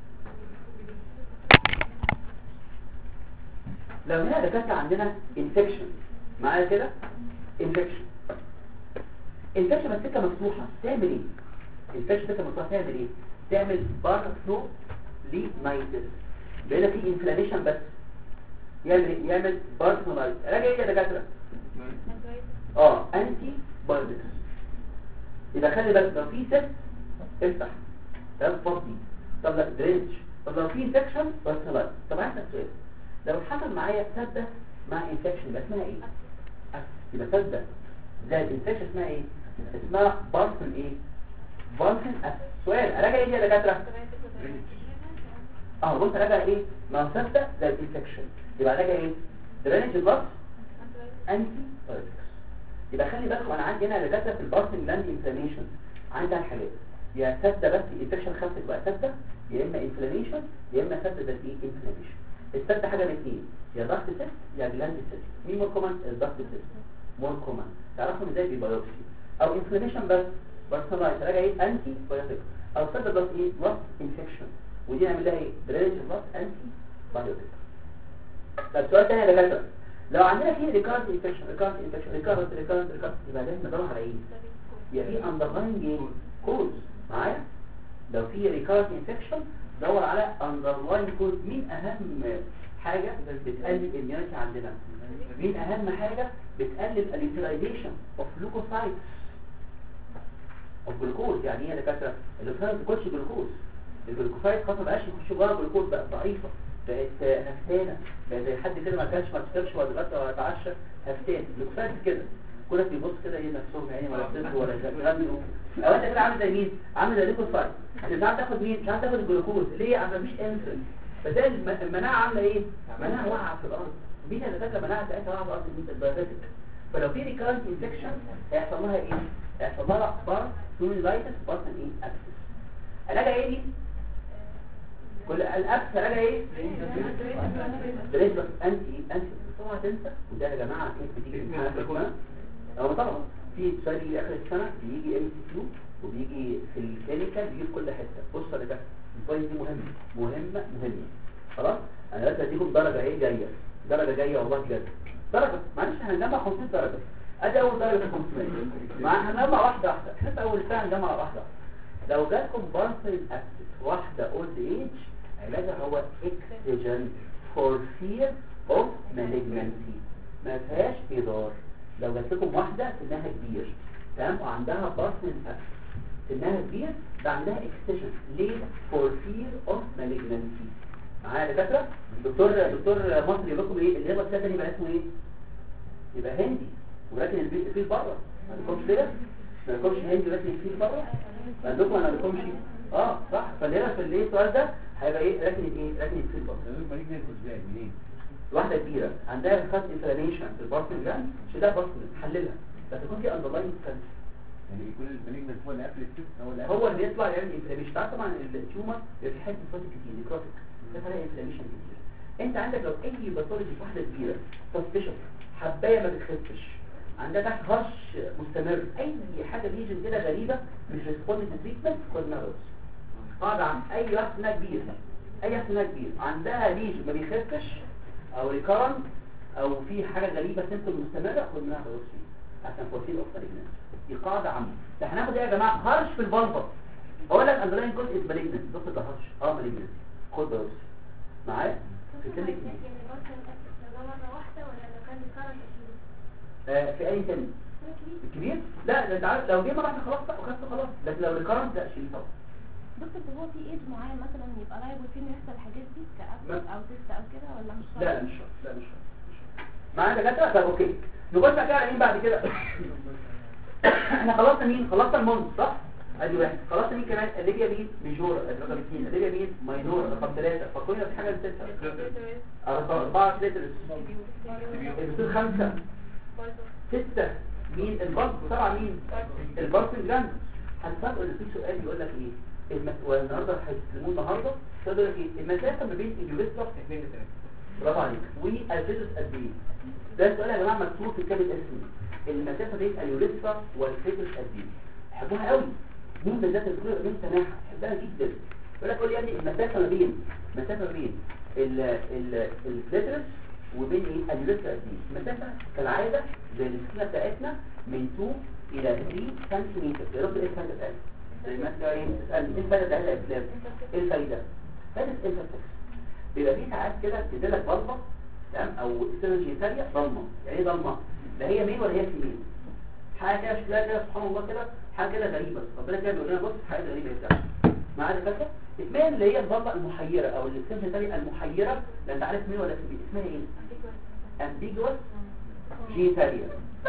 لو هنا دكاتره عندنا انفكشن معايا كده انفكشن انفكشن السكه مفتوحه تعمل ايه انفكشن السكه مفتوحه تعمل ايه تعمل بارثو لينايتس بيبقى في انفلاميشن بس يعمل ايه يعمل بارثونايتس راجع ايه يا دكاتره اه انتي بايوتكس يبقى خلي بالك لو في سيست افتح ده فضي طب لا درينج طب لو في انفكشن بارثونايتس طب عايز سؤال لو حصل معايا سده مع انفكشن يبقى اسمها ايه يبقى سده زي الانفكشن اسمها ايه اسمها بارثون ايه بارثون سؤال اراجع ايه يا دكاتره اه بص راجع ايه ما هو سده زي الانفكشن يبقى راجع ايه درينج بلس انتي بايوتكس يبقى خلي بالكم انا عندي هنا دكاتره في البارثون لاند انفلاميشن عندي حاجات يا سده بس انفكشن خفت بقى سده يا اما انفلاميشن يا اما سده ده ايه انفلاميشن السد حاجه من اثنين يا ضغط سيست يا جلاند سيست مين مور كومن الضغط سيست مور كومن تعرفهم ازاي بالبيوبسي او انفلاميشن بس بارسلايت راجع ايه انتي بايوتيك او سد بس ايه بلس انفكشن ودي نعمل لها ايه درينج بلس انتي بايوتيك طب سؤال ثاني يا دكاتره لو عندنا في ريكارد انفكشن ريكارد انفكشن ريكارد ريكارد ريكارد يبقى لازم ندور على ايه يبقى في اندرلاينج كوز معايا لو في ريكارد انفكشن دور على اندرلاين كوز مين اهم حاجة بتقلل الاميونيتي عندنا مين اهم حاجة بتقلل اليوتيلايزيشن اوف لوكوسايتس اوف جلوكوز يعني ايه يا دكاتره اللوكوسايت ما بتاخدش جلوكوز الجلوكوسايت خاصه بقاش يخش جوه الجلوكوز بقى ضعيفه بقت هفتانه بقت زي حد كده ما كانش ما بتفطرش ولا بيتغدى ولا يتعشى هفتان الجلوكوسايت كده كلك بيبص كده ايه نفسهم يعني ولا بتنسوا ولا يغنوا او انت كده عامل زي مين عامل زي ليكوسايت انت مش عارف تاخد مين مش عارف تاخد الجلوكوز ليه عشان مفيش انسولين فتلاقي الم- المناعه عامله ايه مناعه واقعه في الارض مين اللي فاكره المناعه بتاعتها واقعه في الارض دي البيوتيك فلو في ريكارنت انفكشن هيحصل لها ايه هيحصل لها بار سونيلايتس بارتن ايه اكسس علاجها ايه دي كل الابس علاجها ايه دريس بس انتي انتي طبعا تنسى وده يا جماعه كيف بتيجي في امتحانات السنه اه طبعا في سؤال يجي اخر السنه بيجي ام سي كيو وبيجي في الكلينيكال بيجي في كل حته بص يا جماعه البوينت دي مهمه مهمه مهمه خلاص انا لازم اديكم درجه ايه جايه درجه جايه والله بجد درجه معلش احنا هنجمع 50 درجه ادي اول درجه 500 مع هنجمع واحده واحده احنا في اول سنه هنجمع واحده لو جاتكم بارسل اكسس واحده اولد ايج علاجها هو اكسجين فور فير اوف مالجنسي ما فيهاش هزار لو جات لكم واحده سنها كبير تمام وعندها بارسل اكسس سنها كبير ده عندها اكسجين ليه فور فير اوف مالجنسي معايا يا دكاتره دكتور دكتور مصري يقول لكم ايه اللي هو السكن يبقى اسمه ايه يبقى هندي ولكن البيت فيه بره ما لكمش كده ما لكمش هندي ولكن فيه بره ما عندكم انا لكمش اه صح فالهنا في الايه السؤال ده هيبقى ايه ركن ايه ركن فيه بره ازاي منين واحده كبيره عندها خط انفلاميشن في البارتن ده شدها بارتن حللها بس يكون في اندرلاين يعني يكون المالجنس هو اللي قبل السيست هو اللي هو اللي يطلع يعمل انفلاميشن تعرف طبعا التيومر بيبقى في حته صوت كتير نيكروتيك ده فرق انفلاميشن كتير انت عندك لو اي باثولوجي في واحده كبيره سسبشن حبايه ما بتخفش عندها تحت هرش مستمر اي حاجه ليجن كده غريبه مش ريسبوند للتريتمنت خد ناروس قاعد عن اي واحد سنها كبير اي واحد سنها كبير عندها ليجن ما بيخفش او ريكارنت او في حاجه غريبه سيمتوم مستمره خد منها خلاص عشان فورتين اوف مالجنس دي قاعده عامه ده احنا هناخد ايه يا جماعه هرش في البلبر اقول لك اندرلاين كود از مالجنس بص ده هرش اه مالجنس خد بس معايا في سنك آه في اي سن الكبير لا ده انت عارف لو جه مره واحده خلاص بقى وخدت خلاص لكن لو ريكارنت لا شيل طبعا دكتور طب هو في ايج معين مثلا يبقى لايبل فيه انه يحصل الحاجات دي كأب لا. او تست او كده ولا مش شرط؟ لا لا مش شرط لا مش شرط مش شرط. معانا دكاتره طب اوكي نخش بقى كده على مين بعد كده احنا خلصنا مين خلصنا المونز صح ادي واحد خلصنا مين كمان الليبيا مين ميجور رقم اثنين الليبيا مين ماينور رقم ثلاثة فكرنا في حاجه سته رقم اربعه ثلاثة البسول خمسة ستة مين البلس سبعة مين البلس جراند هتفاجئوا ان في سؤال يقول لك ايه الم... والنهارده هيستلموه النهارده تقدر لك ايه المسافه ما بين اليوريثرا برافو عليك والفيتوس قد ايه ده السؤال يا جماعه مكتوب في كتاب الاسم المسافه بين اليوريثرا والفيتوس قد ايه حبوها قوي مين بالذات الدكتور مين سماحه حبها جدا يقول لك قول لي يا ابني المسافه ما بين المسافه ما بين ال ال الكليترس وبين ايه اليوريثرا قد ايه المسافه كالعاده زي السكينه بتاعتنا من 2 الى 3 سنتيمتر يا رب ايه الفايده بتاعتها زي ما انت ايه تسال ايه الفايده بتاعتها يا اسلام ايه الفايده فايده انترسكس بيبقى في ساعات كده تديلك ضلمه تمام او استراتيجيه ثانيه ضلمه يعني ايه ضلمه لا هي مين ولا هي فيمين حاجه كده شكلها كده سبحان الله كده حاجه كده غريبه ربنا كده بيقول لنا بص حاجه غريبه بتاعتها معايا فاكره اسمها اللي هي الضلمه المحيره او الاستراتيجيه الثانيه المحيره لا انت عارف مين ولا فيمين اسمها ايه ambiguous جيتاليا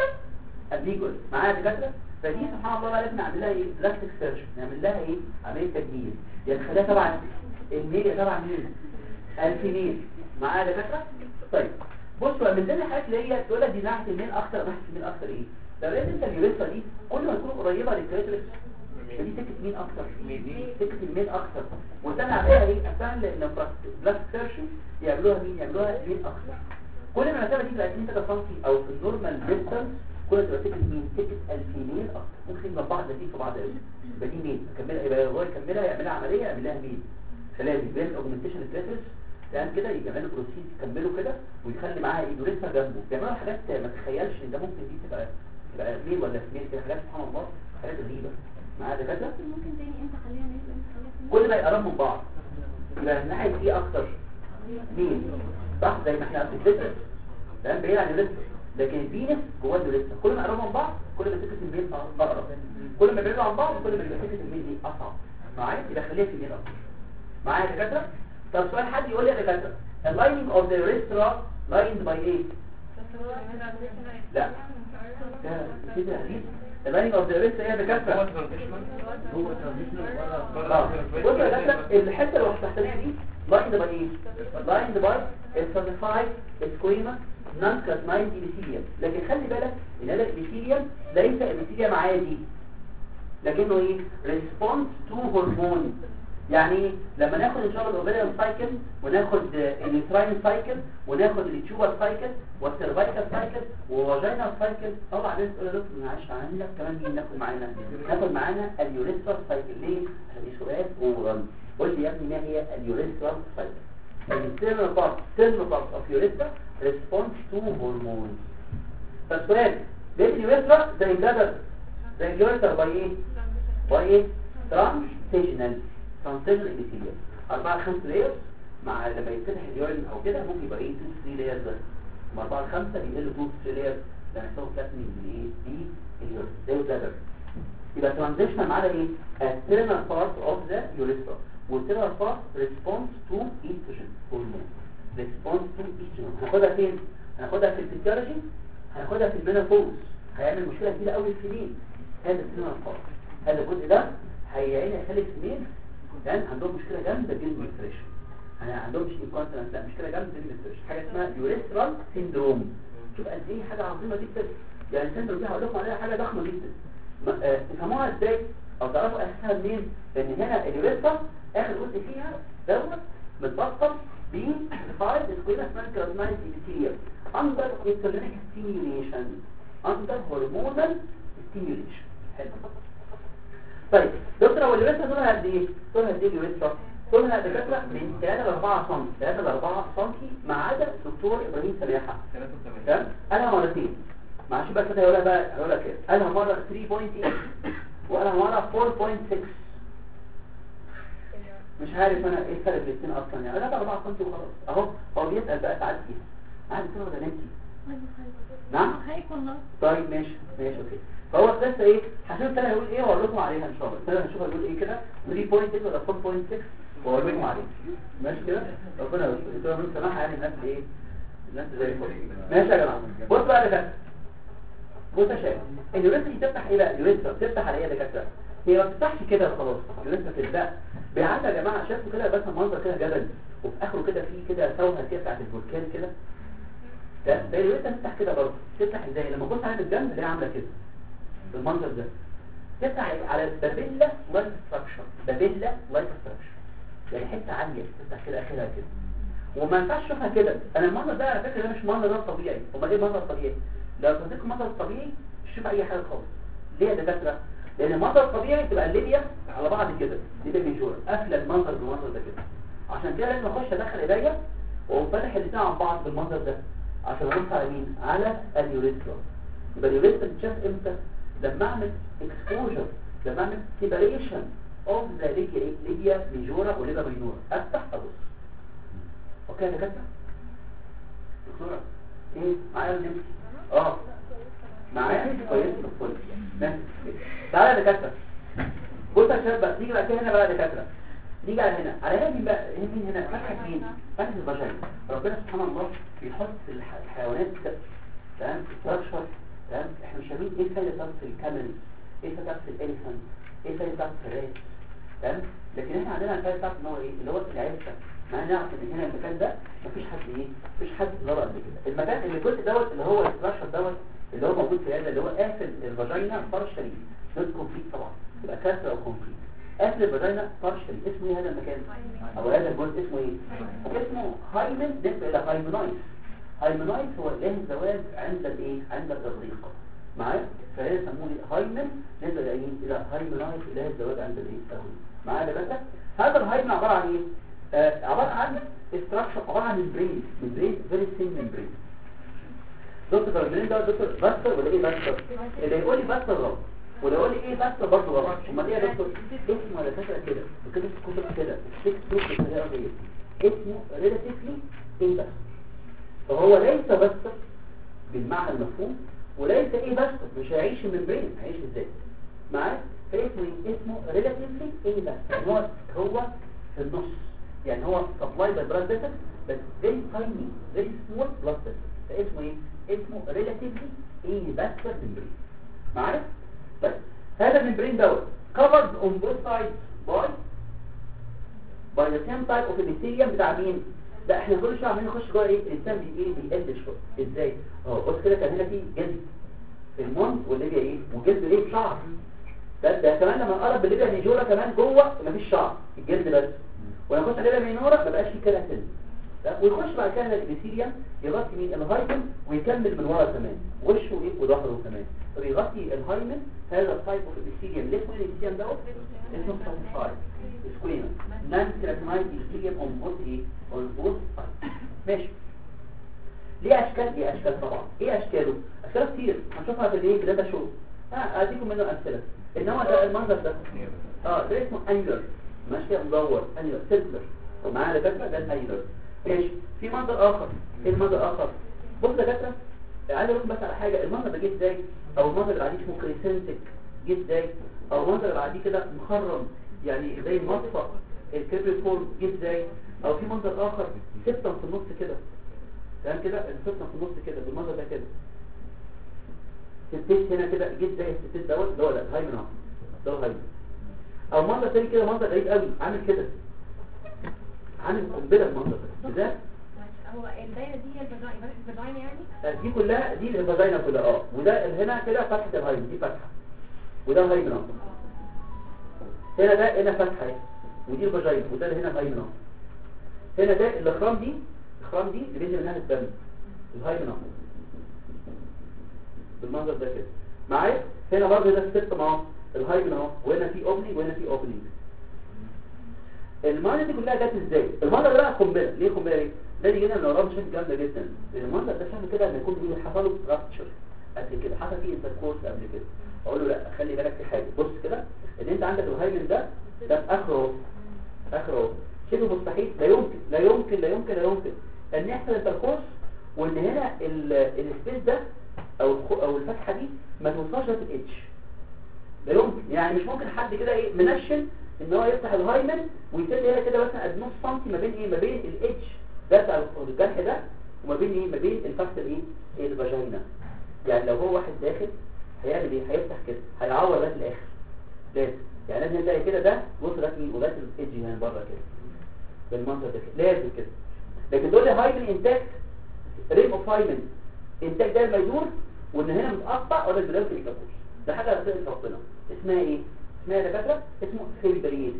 ambiguous معايا دكاتره فدي سبحان الله بقى لازم نعمل لها ايه بلاستيك سيرجن نعمل لها ايه عمليه تجميل يعني نخليها تبع الميديا تبع مين الفيميل معايا دكاتره طيب بص بقى من ضمن الحاجات اللي هي تقول لك دي ناحيه الميل اكتر ناحيه الميل اكتر ايه لو لقيت انت اليوريثرا دي كل ما تكون قريبه للكريترس دي سكه مين اكتر سكه الميل اكتر وده عليها ايه اسهل لان بلاستيك سيرجن يعملوها مين يعملوها ميل اكتر كل ما المسافه دي بقت 2 سم او في النورمال ديستانس كل ما تبقى سكه مين سكه الفيميل اكتر ممكن يبقى بعض دي في بعض قوي يبقى دي ميل اكملها يبقى هو يكملها يعملها عمليه يعمل لها ميل خلاص بين اوجمنتيشن الكريترس يعني كده يعملوا بروسيس يكملوا كده ويخلي معاها ايدوريسا جنبه بيعملوا حاجات ما تتخيلش ان ده ممكن دي تبقى تبقى ميل ولا فيميل كده حاجات سبحان الله حاجات غريبه معايا دكاتره ممكن تاني امتى خليها نيل امتى خليها فيميل كل ما يقربوا من بعض يبقى الناحيه دي اكتر مين صح زي ما احنا في الفيترس تمام بعيد عن الليست لكن الفينس جوه الليست كل ما قربوا من بعض كل ما سكه الميل اقرب كل ما بعيدوا عن بعض كل ما يبقى سكه الميل دي اصعب معايا يبقى خليها في الميل اكتر معايا يا دكاتره طب سؤال حد يقول لي يا دكاتره اللايننج اوف ذا ريسترا لايند باي ايه لا ده كده حديث اللايننج اوف ذا ريسترا ايه يا دكاتره هو ترانزيشنال اه بص يا دكاتره الحته اللي تحتانيه دي لايند باي ايه لايند باي الفانيفايد سكويما نون كاسمايد ابيثيليوم لكن خلي بالك ان هذا الابيثيليوم ليس ابيثيليوم عادي لكنه ايه ريسبونس تو هرمون يعني ايه لما ناخد ان شاء الله الاوفيريان سايكل وناخد اليوتراين سايكل وناخد التيوبر سايكل والسيرفايكال سايكل وفاجينال سايكل طبعا الناس تقول يا دكتور معلش عندك كمان مين ناخد معانا ناخد معانا اليوريثرال سايكل ليه عشان دي سؤال اورال قول لي يا ابني ما هي اليوريثرال سايكل الانترنال بارت internal part of urethra responds to hormones فالسؤال ليه اليوريثرا زي الجدر زي اليوريثرا باي ايه باي ايه ترانسيشنال ترانسيشنال ابيثيليوم أربعة خمس لايرز مع لما يتفتح اليورين او كده ممكن يبقى ايه 2 3 لايرز بس مع أربعة خمسة بينقلوا 2 3 لايرز لما يحصلوا فلاتنينج من ايه دي اليورين زي الجدر يبقى ترانزيشنال معناها ايه internal part of the urethra والترنال part response to estrogen hormone response to estrogen هناخدها فين هناخدها في الفيسيولوجي هناخدها في المينوبوز هيعمل مشكله كبيره قوي في السنين هذا الترنال part هذا الجزء ده هيعين يخلي السنين لان عندهم مشكله جامده جدا بالفريشن يعني عندهم مش انكونتنس لا مشكله جامده جدا بالفريشن حاجه اسمها يوريثرال سيندروم شوف قد ايه حاجه عظيمه جدا يعني السيندروم دي هقول لكم عليها حاجه ضخمه جدا ما- آه، تفهموها ازاي او تعرفوا اساسها منين لان هنا اليوريثرا اخر جزء فيها دوت متبطل ب فايد سكويلا سمانكرازمايز ابيثيليوم اندر انترنيك ستيميوليشن اندر هرمونال ستيميوليشن حلو طيب دكتور هو اليوريثرا طولها قد ايه طولها قد ايه اليوريثرا طولها دكاتره من 3 ل 4 سم 3 ل 4 سم ما عدا دكتور ابراهيم سماحه تمام قالها مرتين معلش بقى كده هقولها بقى هقولها كده قالها مره 3.8 وقالها مره 4.6 مش عارف انا ايه الفرق بين الاثنين اصلا يعني لا 4 سم وخلاص اهو هو بيسال بقى ساعات فيها عادي كده ولا نمتي نعم هيكون نص طيب ماشي ماشي اوكي فهو بس ايه هشوف الثاني هيقول ايه واقول لكم عليها ان شاء الله الثاني هنشوف هيقول ايه كده 3.6 ولا 4.6 واقول لكم عليها ماشي كده ربنا يستر من سماحه يعني الناس ايه الناس زي الفل ماشي يا جماعه بص بقى ده بص يا شباب اليوريثرا دي بتفتح ايه بقى اليوريثرا بتفتح على ايه يا دكاتره هي ما بتفتحش كده خلاص اليوريثرا بتبدا بيعدي يا جماعه شايفوا كده بس منظر كده جبل وفي اخره كده في كده سوهه كده بتاعت البركان كده ده ده اليوريثرا بتفتح كده برضه تفتح ازاي لما تبص عليها بالجنب اللي هي عامله كده بالمنظر ده تفتح على البابيلا لايف ستراكشر بابيلا لايف ستراكشر يعني حته عاليه تفتح كده اخرها كده وما ينفعش اشوفها كده انا المنظر ده على فكره ده مش منظر ده طبيعي امال ايه منظر طبيعي لو تديكم منظر طبيعي مش تشوف اي حاجه خالص ليه يا دكاتره لان المنظر الطبيعي تبقى الليبيا على بعض كده ليبيا ميجورا قافله المنظر بالمنظر ده كده عشان كده لازم اخش ادخل ايديا واقوم فاتح الاثنين عن بعض بالمنظر ده عشان ابص على مين على اليوريثرا يبقى اليوريثرا بتتشاف امتى لما اعمل اكسبوجر لما اعمل سيبريشن اوف ذا ليبيا ليبيا ميجورا وليبيا مينورا افتح ابص اوكي يا دكاتره دكتوره ايه معايا ولا نمشي اه معايا كويس كويس ماشي تعالى يا دكاتره بص يا شباب بقى نيجي بقى كده هنا بقى يا دكاتره نيجي على هنا على هنا مين بقى هنا مين هنا فتحه مين فتحه الفاجينا ربنا سبحان الله بيحط في الح- الحيوانات كده تمام ستراكشر تمام احنا مش فاهمين ايه الفايده بتاعت في الكامل ايه الفايده بتاعت في الاليفانت ايه الفايده بتاعت في الراس تمام لكن احنا عندنا الفايده بتاعت ان هو ايه اللي هو العرسه معناه نعرف ان هنا المكان ده مفيش حد ايه مفيش حد ضرب قبل كده المكان اللي الجزء دوت اللي هو الستراكشر دوت اللي هو موجود في هذا اللي هو قافل الفاجينا بارشلي نوت كومبليت طبعا يبقى كسر او كومبليت قافل الفاجينا بارشلي اسمه ايه هذا المكان او هذا الجزء اسمه ايه اسمه هايمن نسبه الى هايمنايز هايمنايز هو اله الزواج عند الايه عند الرقيق معايا فهي يسموه هايمن نسبه الى ايه الى هايمنايز اله الزواج عند الايه الرقيق معايا يا باشا هذا الهايمن عباره عن ايه آه عباره عن استراكشر عباره عن ممبرين ممبرين فيري سين ممبرين دكتور الممبرين ده دكتور باستر ولا ايه باستر اللي يقول لي باستر غلط واللي يقول لي ايه باستر برضه غلط امال ايه يا دكتور اسمه على فكره كده بكده كتب كده الشيك سوق بالطريقه دي اسمه ريلاتيفلي ايه باستر فهو ليس باستر بالمعنى المفهوم وليس ايه باستر مش هيعيش الممبرين هيعيش ازاي معايا فاسمه ايه اسمه ريلاتيفلي ايه باستر يعني هو هو في النص يعني هو سبلاي باي بلاد فيسل بس فيري تايني فيري سمول بلاد فيسل فاسمه ايه اسمه ريلاتيفلي ايه باستر ممبرين معايا طيب هذا الممبرين دوت covered on both sides by by the same type of epithelium بتاع مين لا احنا كل شويه عمالين نخش جوه ايه الانسان بي ايه بيقل شويه ازاي اه بص كده كان هنا في جلد في المون والليبيا ايه وجلد ايه بشعر ده ده كمان لما نقرب بالليبيا ميجورا كمان جوه مفيش شعر الجلد بس ولما نخش على الليبيا مينورا ما بقاش في كيراتين ويخش بعد كده الابيثيليوم يغطي مين الهايمن ويكمل من ورا كمان وشه ايه وظهره كمان فبيغطي الهايمن هذا التايب اوف ابيثيليوم ليه اسمه الابيثيليوم دوت اسمه ستاتيفاي سكوينا نان كيراتينايد ابيثيليوم اون بوث ايه اون بوث سايد ماشي ليه اشكال ليه اشكال طبعا ايه اشكاله اشكال كتير هنشوفها في الايه كده ده شو ها اديكم منه امثله انما ده المنظر ده اه ده اسمه انجلر ماشي مدور انجلر سيركلر ومعاه دكاتره ده الانجلر ماشي في منظر اخر ايه المنظر الاخر بص يا دكاتره عايز اقول بس على حاجه المنظر ده جه ازاي او المنظر اللي بعديه اسمه كريسنتك جه ازاي او المنظر اللي بعديه كده مخرم يعني زي مصفى الكبري فورم جه ازاي او في منظر اخر سبتم في النص كده تمام كده السبتم في النص كده بالمنظر ده كده التيست هنا كده جه ازاي التيست دوت ده ولا الهايمن اهو ده الهايمن او منظر تاني كده منظر غريب قوي عامل كده عامل قنبله المنظر ده ده هو الدايره دي هي الفاجينا الفاجينا يعني دي كلها دي الفاجينا كلها اه وده هنا كده فتحه الهايمن دي فتحه وده الهايمن اهو هنا ده هنا فتحه اهي ودي الفاجينا وده اللي هنا الهايمن اهو هنا ده الاخرام دي الاخرام دي اللي بينزل منها الدم الهايمن اهو بالمنظر ده كده معايا هنا برضه ده السبتم اهو الهايمن اهو وهنا في اوبننج وهنا في اوبننج المنظر دي كلها جت ازاي المنظر ده بقى قنبله ليه قنبله ليه ده يجي لنا من وراهم شكل جامده جدا المنظر ده شكله كده ان يكون بيقول حصل له رابتشر قبل كده حصل فيه انتركورس قبل كده اقول له لا خلي بالك في حاجه بص كده ان انت عندك الهايمن ده ده في اخره اخره شبه مستحيل لا يمكن لا يمكن لا يمكن لا يمكن ان يحصل انتركورس وان هنا السبيس ده او الخ- او الفتحه دي ما توصلش لغايه الاتش لا يمكن يعني مش ممكن حد كده ايه منشن ان هو يفتح الهايمن ويسيب هنا كده مثلا قد نص سنتي ما بين ايه ما بين الاتش ده بتاع الجرح ده وما بين ايه ما بين الفتحه الايه الفاجينا يعني لو هو واحد داخل هيعمل ايه هيفتح كده هيعور لغايه الاخر لازم يعني لازم نلاقي كده ده بص لغايه مين لغايه الاتش هنا بره كده بالمنظر ده كده لازم كده لكن دول هايمن انتاج ريم اوف هايمن انتاج ده ما يدور وان هنا متقطع ولا البلاوي في الكابوس ده حاجه ربنا ربنا اسمها ايه اسمها يا دكاتره اسمه فيبريل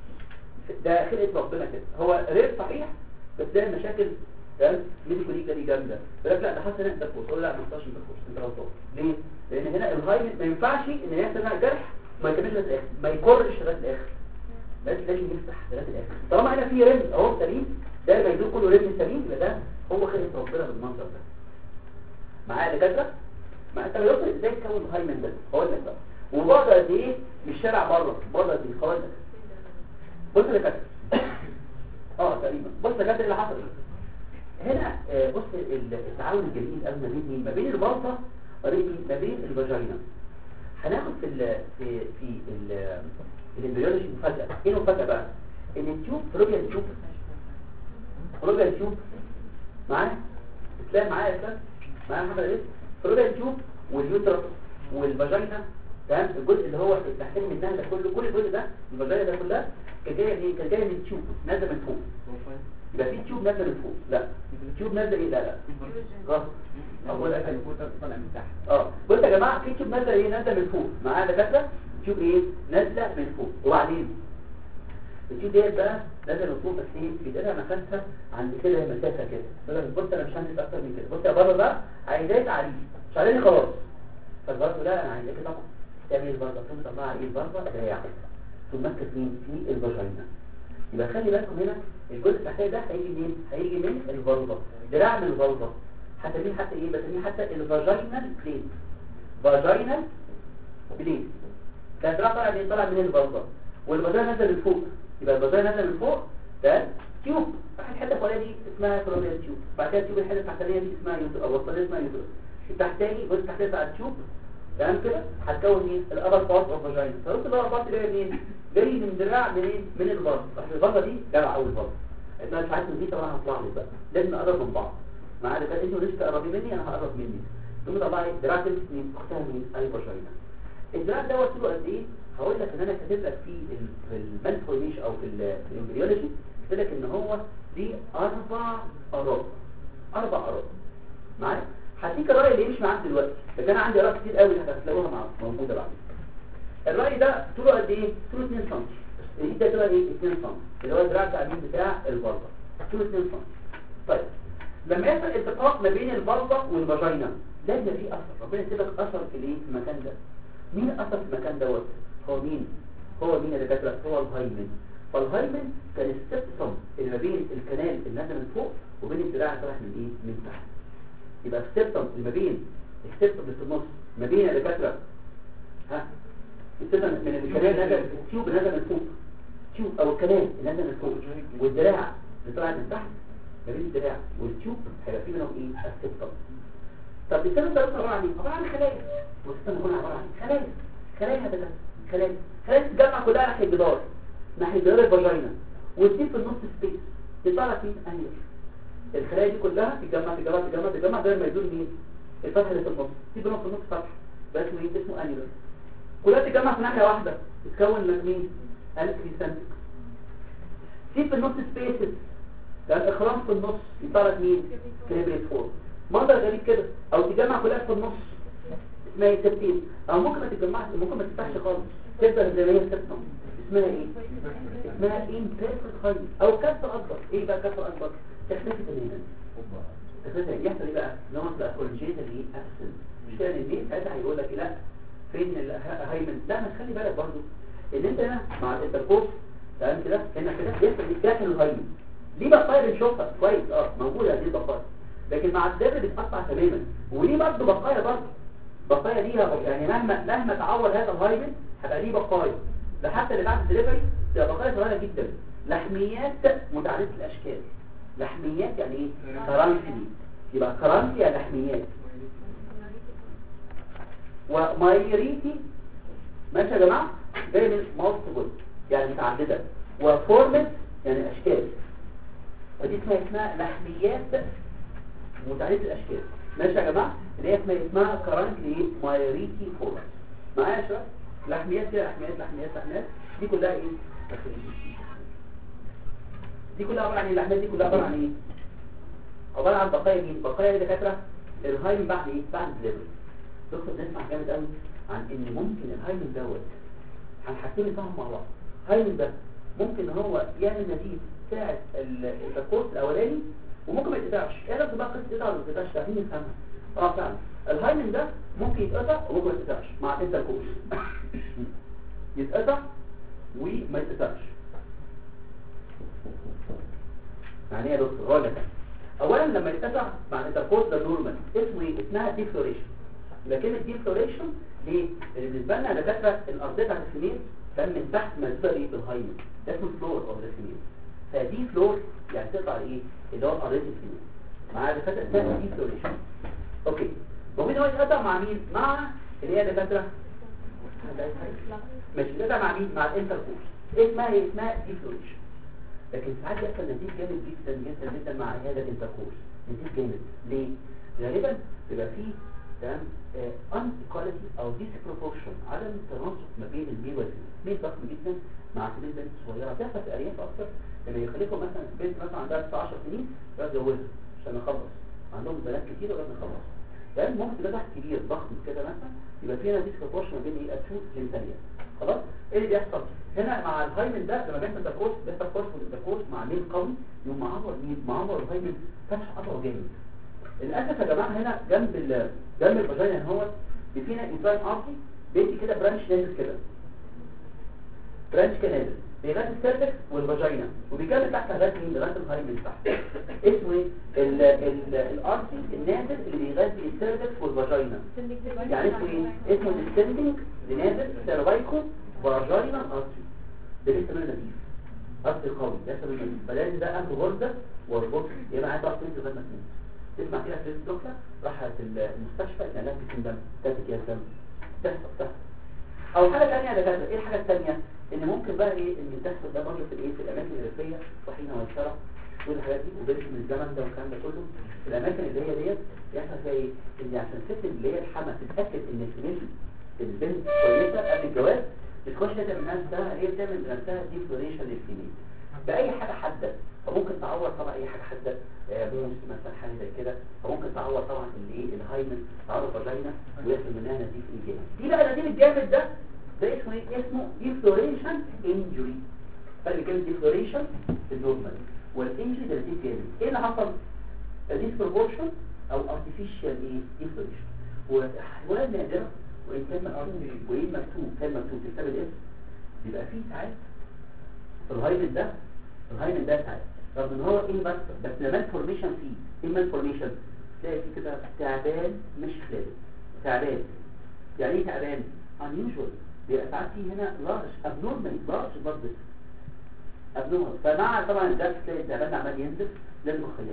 ده خلقه ربنا كده هو رير صحيح بس ده مشاكل تمام ميديكو ليجا دي جامده يقول لك لا ده حصل هنا انتركورس تقول لا ما حصلش انتركورس انت غلطان ليه لان هنا الهايمن ما ينفعش ان يحصل هنا جرح ما يكملش لغايه الاخر ما يكرش لغايه الاخر لازم لازم يفتح لغايه الاخر طالما هنا في رمز اهو سليم ده ما يدور كله رمز سليم يبقى ده هو خلقه ربنا بالمنظر ده معايا يا دكاتره ما انت يوصل ازاي تكون الهايمن ده هقول لك بقى وبعد قد ايه من الشارع بره بره قد ايه هقول لك بص يا دكاتره اه تقريبا بص يا دكاتره اللي حصل ايه هنا آه، بص ال- التعاون الجميل قوي ما بين مين ما بين البلطه وما بين مين؟ ما بين الفاجينا هناخد في ال في في ال الامبريولوجي مفاجاه ايه المفاجاه بقى ان التيوب فلوبيان تيوب فلوبيان تيوب معايا اسلام معايا يا اسلام معايا محمد ايه فلوبيان تيوب واليوترس والفاجينا تمام الجزء اللي هو التحتاني منها ده كله كل الجزء ده الفاجينا ده كلها كان جايه منين كان جايه من تيوب نازله من فوق يبقى في تيوب نازله من فوق لا تيوب نازله ايه لا لا غلط اول اكل فوق طالع من تحت اه بص يا جماعه في تيوب نازله ايه نازله من فوق معايا دكاتره تيوب ايه نازله من فوق وبعدين التيوب ديت بقى نازله من فوق بس ايه بيديلها مسافه عند كده مسافه كده يقول لك بص انا مش هنزل اكتر من كده بص يا بره بقى عايزاك عليه مش عليني خلاص فالبرضه لا انا عايزاك طبعا تعمل ايه البرضه تقوم تطلع ايه البرضه دراع ثم مركز مين في الفاجينا يبقى خلي بالكم هنا الجزء التحتاني ده هيجي منين هيجي من الفالفا دراع من الفالفا هسميه حتى ايه بسميه حتى الفاجينال بليت فاجينال بليت ده دراع طالع من طالع من الفالفا والفاجينا نازله من فوق يبقى الفاجينا نازله من فوق ده تيوب راح الحته الفوقانيه دي اسمها كرونيال تيوب بعد كده التيوب الحته التحتانيه دي اسمها يوتر او الوسطانيه اسمها يوتر التحتاني الجزء التحتاني بتاع التيوب تمام كده هتكون مين الابر بارت اوف فاجينا فروت الابر بارت جاي منين جاي من دراع منين من الفالفا راح الفالفا دي جدع اول فالفا انا مش عارف دي طبعا هطلع لك بقى لازم نقرب من بعض معايا كده انتوا لسه تقربي مني انا هقرب مني ثم طلعي دراع تمسك مين اختها مين اي فاجينا الدراع ده وصله قد ايه هقول لك ان انا كاتب لك في ال- في المالفورميشن او في ال- في الامبريولوجي كاتب لك ان هو دي اربع اراء اربع اراء معايا هديك الراي اللي يمشي معاك دلوقتي لكن انا عندي اراء كتير قوي هتلاقوها مع موجوده بعد الراي ده طوله قد ايه طوله 2 سم الايد ده طوله ايه 2 سم اللي هو الدراع التعبير بتاع البلطه طوله 2 سم طيب لما يحصل التقاط ما بين البلطه والفاجينا لازم في اثر ربنا يسيب لك اثر في الايه في المكان ده مين الاثر في المكان دوت هو مين هو مين يا دكاتره هو الهايمن فالهايمن كان السبتم اللي ما بين الكنال اللي نازل من فوق وبين الدراع اللي طالع من ايه من تحت يبقى السبتم اللي ما بين السبتم اللي في النص ما بين يا دكاتره ها السبتم من الكنال نازل التيوب اللي نازل من فوق تيوب او الكنال اللي نازل من فوق والدراع اللي طالع من تحت ما بين الدراع والتيوب هيبقى في منهم ايه السبتم طب السبتم ده عباره عن ايه عباره عن خلايا والسبتم هنا عباره عن إيه؟ خلايا خلايا هذا خلايا خلايا تتجمع كلها ناحيه الجدار ناحيه جدار الفاجينا وتسيب في النص سبيس يطلع لك مين انير الخلايا دي كلها تتجمع تتجمع تتجمع تتجمع غير ما يدور مين الفتحه اللي في النص تسيب نص النص فتحه ده اسمه ايه اسمه انير كلها تتجمع في ناحيه واحده تتكون لك مين الكريسنتك سيب في النص سبيسز ده الاخراج في النص يطلع لك مين كريبريت فور منظر غريب كده او تجمع كلها في النص اسمها ايه ترتيب او ممكن ما تتجمعش ممكن ما تفتحش خالص تفضل زي ما هي ثابته اسمها ايه اسمها imperfect هاي او كسر اكبر ايه بقى كسر اكبر تختفي تماما تختفي يحصل ايه بقى لو انت كونجيتال ايه ابسنت مش كده ان دي ساعتها هيقول لك لا فين الهايمن لا ما تخلي بالك برضو ان انت هنا مع الانتركورس تمام كده هنا كده بيحصل ايه داخل الهايمن ليه بقايا بنشوفها كويس اه موجوده هذه البقايا لكن مع الدم بتقطع تماما وليه برضه بقايا برضه بقايا ليها يعني مهما مهما تعور هذا الهايمن هيبقى ليه بقايا ده حتى اللي بعد الدليفري تبقى بقايا صغيره جدا لحميات متعدده الاشكال لحميات يعني ايه كرانسي يبقى كرانسي يعني لحميات ومايريتي ماشي يا جماعه جاي من مالتيبل يعني متعدده وفورمت يعني اشكال ودي اسمها اسمها لحميات متعدده الاشكال ماشي يا جماعه اللي هي اسمها اسمها كرانكلي مايريتي فورمت معايا يا شباب لحميات كده لحميات لحميات لحميات دي كلها ايه دي كلها عباره عن ايه اللحميات دي كلها عباره عن ايه عباره عن بقايا مين بقايا دكاتره الهايمن بعد ايه بعد الدليفري دكتور نسمع جامد قوي عن ان ممكن الهايمن دوت هنحكيهم يفهموا مع بعض هايمن ده ممكن ان هو يعمل نتيجه ساعه الكورس الاولاني وممكن ما يتقطعش ايه رايك بقى قصه يتقطع ولا ما يتقطعش عايزين نفهمها اه فعلا الهايمن ده ممكن يتقطع وممكن ما يتقطعش مع الانتركورس يتقطع وما يتقطعش يعني ايه يا دكتور هقول لك اولا لما يتقطع مع الانتركورس ده نورمال اسمه ايه اسمها ديفلوريشن لكن الديفلوريشن ليه لان بالنسبه لنا دكاتره الارضيه بتاعت السمين كان من تحت مسدوده ايه بالهايمن ده اسمه فلور اوف ذا سمين فدي فلور يعني تقطع ايه اللي هو ارضيه السمين مع دكاتره اسمها ديفلوريشن اوكي ممكن هو يتقطع مع مين مع اللي هي دكاتره مش يتقطع مع مين مع الانتركورس اسمها ايه اسمها ديفلوريشن لكن ساعات يحصل نتيجة جامد جدا جدا جدا مع هذا الانتركورس نتيجة جامد ليه؟ غالبا بيبقى فيه تمام ان ايكواليتي او ديسبروبورشن عدم تناسق ما بين الميل والفيميل ميل ضخم جدا مع سنين بنت صغيره بتحصل في ارياف اكتر لما يخليكم مثلا بنت مثلا عندها 19 سنين تتجوزها عشان نخلص عندهم بنات كتير ولازم نخلص لان ممكن تبقى تحت كبير ضخم كده مثلا يبقى فينا ديسبروبورشن ما بين ايه التو جنتاليا خلاص ايه اللي بيحصل هنا مع الهايمن ده لما بيحصل تكورس بيحصل كورس والتكورس مع ميل قوي يقوم معمر مين معمر الهايمن فتح قطعه جامد للاسف يا جماعه هنا جنب ال جنب الفاجينا هو فينا انسان ارضي بيدي كده برانش نازل كده برانش كده نازل بيغذي السيرفكس والفاجينا وبيكمل تحت لغايه مين لغايه الهايمن تحت اسمه ايه ال ال الارضي النازل اللي بيغذي السيرفكس والفاجينا يعني اسمه ايه اسمه الديسندنج اللي نازل سيرفايكو فاجينا ارتري ده لسه من نزيف ارتري قوي لسه من نزيف فلازم ده انه غرزه واربط يبقى عايز تعرف تنزل لغايه ما تنزل تسمع كده في الدكتور راحت المستشفى العلاج بيكون دم تاخد يا دم تحصل تحصل او حاجه ثانيه يا دكاتره ايه الحاجه الثانيه ان ممكن بقى ايه ان تحصل ده برضه في الايه في الاماكن الريفيه طحينه والشرع كل الحاجات دي وبرش من الزمن ده والكلام ده كله في الاماكن اللي هي ديت يحصل فيها ايه ان عشان الست اللي هي الحما تتاكد ان الفيميل البنت كويسه قبل الجواز بتخش تعمل نفسها هي بتعمل لنفسها دي فلوريشن للفيميل باي حاجه حاده فممكن تعور طبعا اي حاجه حاده موس مثلا حاجه زي كده فممكن تعور طبعا الايه الهايمن تعور فاجينا ويحصل منها نزيف الجامد دي بقى نزيف الجامد ده ده اسمه ايه اسمه ديفلوريشن انجري فرق كلمه ديفلوريشن النورمال والانجري ده نزيف جامد ايه اللي حصل ديسبروبورشن او ارتفيشال ايه ديفلوريشن وحيوانات نادره وان كان مكتوب وان مكتوب كان مكتوب في كتاب الاسم بيبقى فيه ساعات في الهايمن ده الهايمن ده ساعات رغم ان هو ايه بس بس لما فورميشن فيه ايه ما الفورميشن تلاقي فيه كده تعبان مش خالد تعبان يعني ايه تعبان unusual بيبقى ساعات فيه هنا large abnormal large blood vessel abnormal فمع طبعا الدرس تلاقي التعبان عمال ينزل لازم نخيره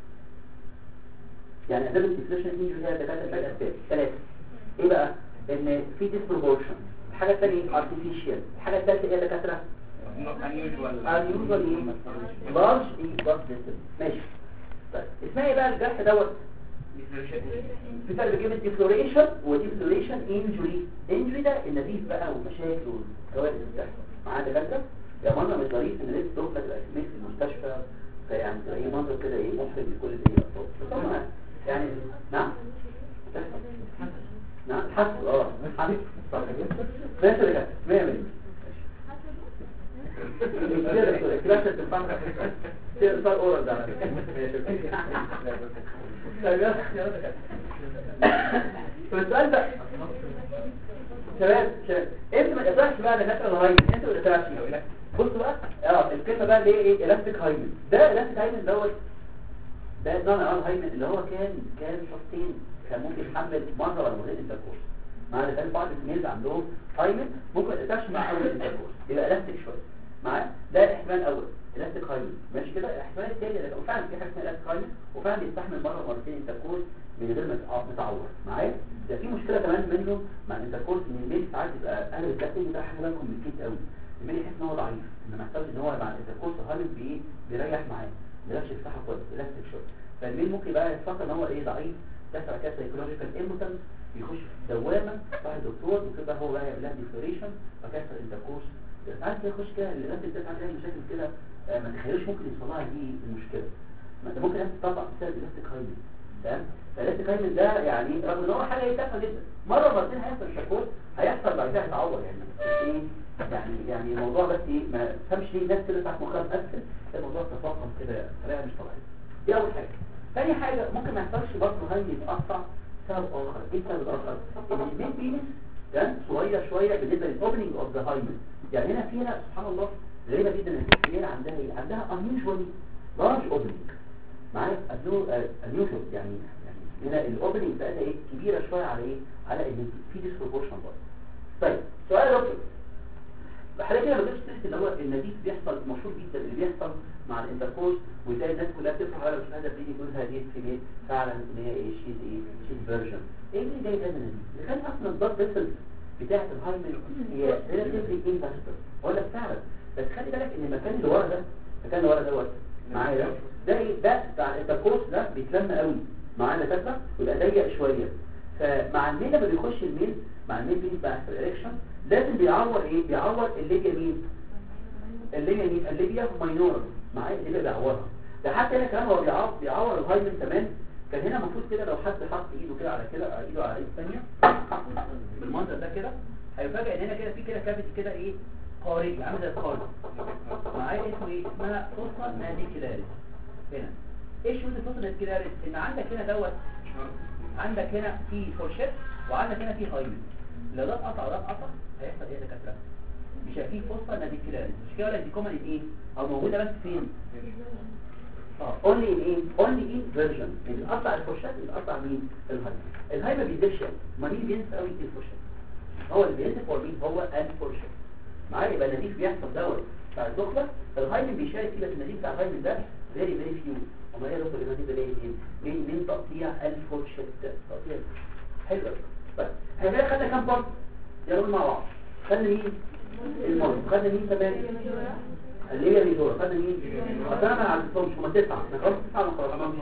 يعني اسباب الديفليشن انجري هي ثلاثه ثلاث اسباب ثلاثه ايه بقى ان في ديسبروبورشن الحاجه الثانيه ارتفيشال الحاجه الثالثه ايه يا دكاتره unusual ايه large ايه blood vessel ماشي طيب اسمها ايه بقى الجرح دوت في فرق بين الديفلوريشن وديفلوريشن انجري انجري ده النزيف بقى والمشاكل والكوارث اللي بتحصل معاه دكاتره يا منظر مش ظريف ان لسه تروح تبقى في المستشفى فيعني تبقى ايه منظر كده ايه محرج لكل اللي هي طبعا يعني نعم نعم حسب اه حسب صح كده ماشي يا دكاتره 100 100 كلاس التفاح صار اورال ده فالسؤال بقى شباب شباب انت ما تقدرش بقى دكاتره الهايمن انت ما تقدرش بصوا بقى اه الكلمه بقى اللي هي ايه الاستيك هايمن ده الاستيك هايمن دوت ده نوع اه هايمن اللي هو كان كان شخصين كان ممكن يحمل مره ولا مرتين انتركورس مع ان كان بعض الكميز عندهم هايمن ممكن ما تقدرش مع اول انتركورس يبقى الاستيك شويه معاه ده الاحتمال الاول الاستيك هايمن ماشي كده الاحتمال الثاني ده وفعلا في حاجه اسمها الاستيك هايمن وفعلا بيستحمل مره مرتين انتركورس من غير ما تتعور معايا ده في مشكله كمان منه مع الانتركورس ان الميل ساعات يبقى قلب البلاستيك ده حاجه بالكم من الكيت قوي الميل يحس ان هو ضعيف انما محتاج ان هو مع الانتركورس هايمن بي بيريح معاه ما بيقدرش يفتحه كويس الاستيك شويه فالميل ممكن بقى يفكر ان هو ايه ضعيف يحصل كده سايكولوجيكال ايموتنس يخش في دوامه راح الدكتور وكده هو بقى يعمل لها ديفلوريشن فكسر الانتركورس ساعات كده يخش كده الناس اللي بتاعت عليها مشاكل كده ما تخيلوش ممكن يوصل لها دي المشكله ما انت ممكن انت تطبق بسبب الاستيك هايمن تمام فلسه كايمن ده يعني رغم ان هو حاجه تافهه جدا مره مرتين هيحصل شكوت هيحصل بعد كده هيتعور يعني مش ايه يعني يعني الموضوع بس ايه ما تفهمش ليه الناس كده ساعه مخها مقفل الموضوع تفاقم كده بطريقه مش طبيعيه دي اول حاجه ثاني حاجه ممكن ما يحصلش برضه هاي يتقطع سبب اخر ايه السبب الاخر ان المين بينس كان صغير شويه بالنسبه للاوبننج اوف ذا هايمن يعني هنا في هنا سبحان الله غريبه جدا ان الكبيره عندها ايه عندها unusually large opening معايا unusual يعني يعني هنا الاوبننج بتاعتها ايه كبيره شويه على ايه على ان في ديسبروبورشن برضه طيب سؤال يا دكتور حضرتك كده ما جبتش سيره اللي هو النزيف بيحصل مشهور جدا اللي بيحصل مع الانتركورس وتلاقي الناس كلها بتفرح على مش هذا بيجي يقول هذه الفيميل فعلا ان هي ايه شيز ايه شيز فيرجن ايه اللي جاي ده من النزيف اللي كان اصلا البلاد فيسلز بتاعت الهايمن هي ريلاتيفلي انفاستر اقول لك فعلا بس خلي بالك ان المكان اللي ورا ده المكان اللي ورا دوت معايا ده ده ايه ده بتاع الانتركورس ده بيتلم قوي معانا فاكره ويبقى ضيق شويه فمع الميل لما بيخش الميل مع الميل بيبقى في الاريكشن لازم بيعور ايه بيعور الليبيا مين الليبيا مين الليبيا ماينور معايا الليبيا بيعورها ده حتى هنا كمان هو بيعور بيعور الهايمن كمان كان هنا المفروض كده لو حد حط ايده كده على كده على ايده على ايد الثانيه بالمنظر ده كده هيفاجئ ان هنا كده في كده كافيتي كده ايه خارجي عامل زي الخارج معايا اسمه ايه اسمها فوسا ناديكلاريس هنا ايه شروط الفوسا ناديكلاريس ان عندك هنا دوت عندك هنا في فورشيت وعندك هنا في هايمن لو ده اتقطع وده اتقطع هيحصل ايه يا دكاتره مش هيبقى فيه فوسفا ناديكلاريس مش كده ولا دي كومن ايه او موجوده بس فين اه اونلي ان ايه اونلي ان فيرجن اللي قطع الفورشات اللي قطع مين الهايمن الهايمن ما بيديش ما مين بينسى قوي الفورشات هو اللي بينسى هو مين هو الفورشات معايا يبقى النزيف بيحصل دوت بتاع الدخله الهايمن بيشارك فيه بس النزيف بتاع الهايمن ده فيري فيري فيو وما هي دكتور النزيف ده جاي منين من من تقطيع الفورشات تقطيع حلو قوي طيب احنا كده خدنا كام بارت يلا نقول مع بعض خدنا مين المرض خدنا مين كمان اللي هي ميزورا خدنا مين اصل انا ما عرفتهمش هم تسعه احنا خلاص تسعه ما خلصناش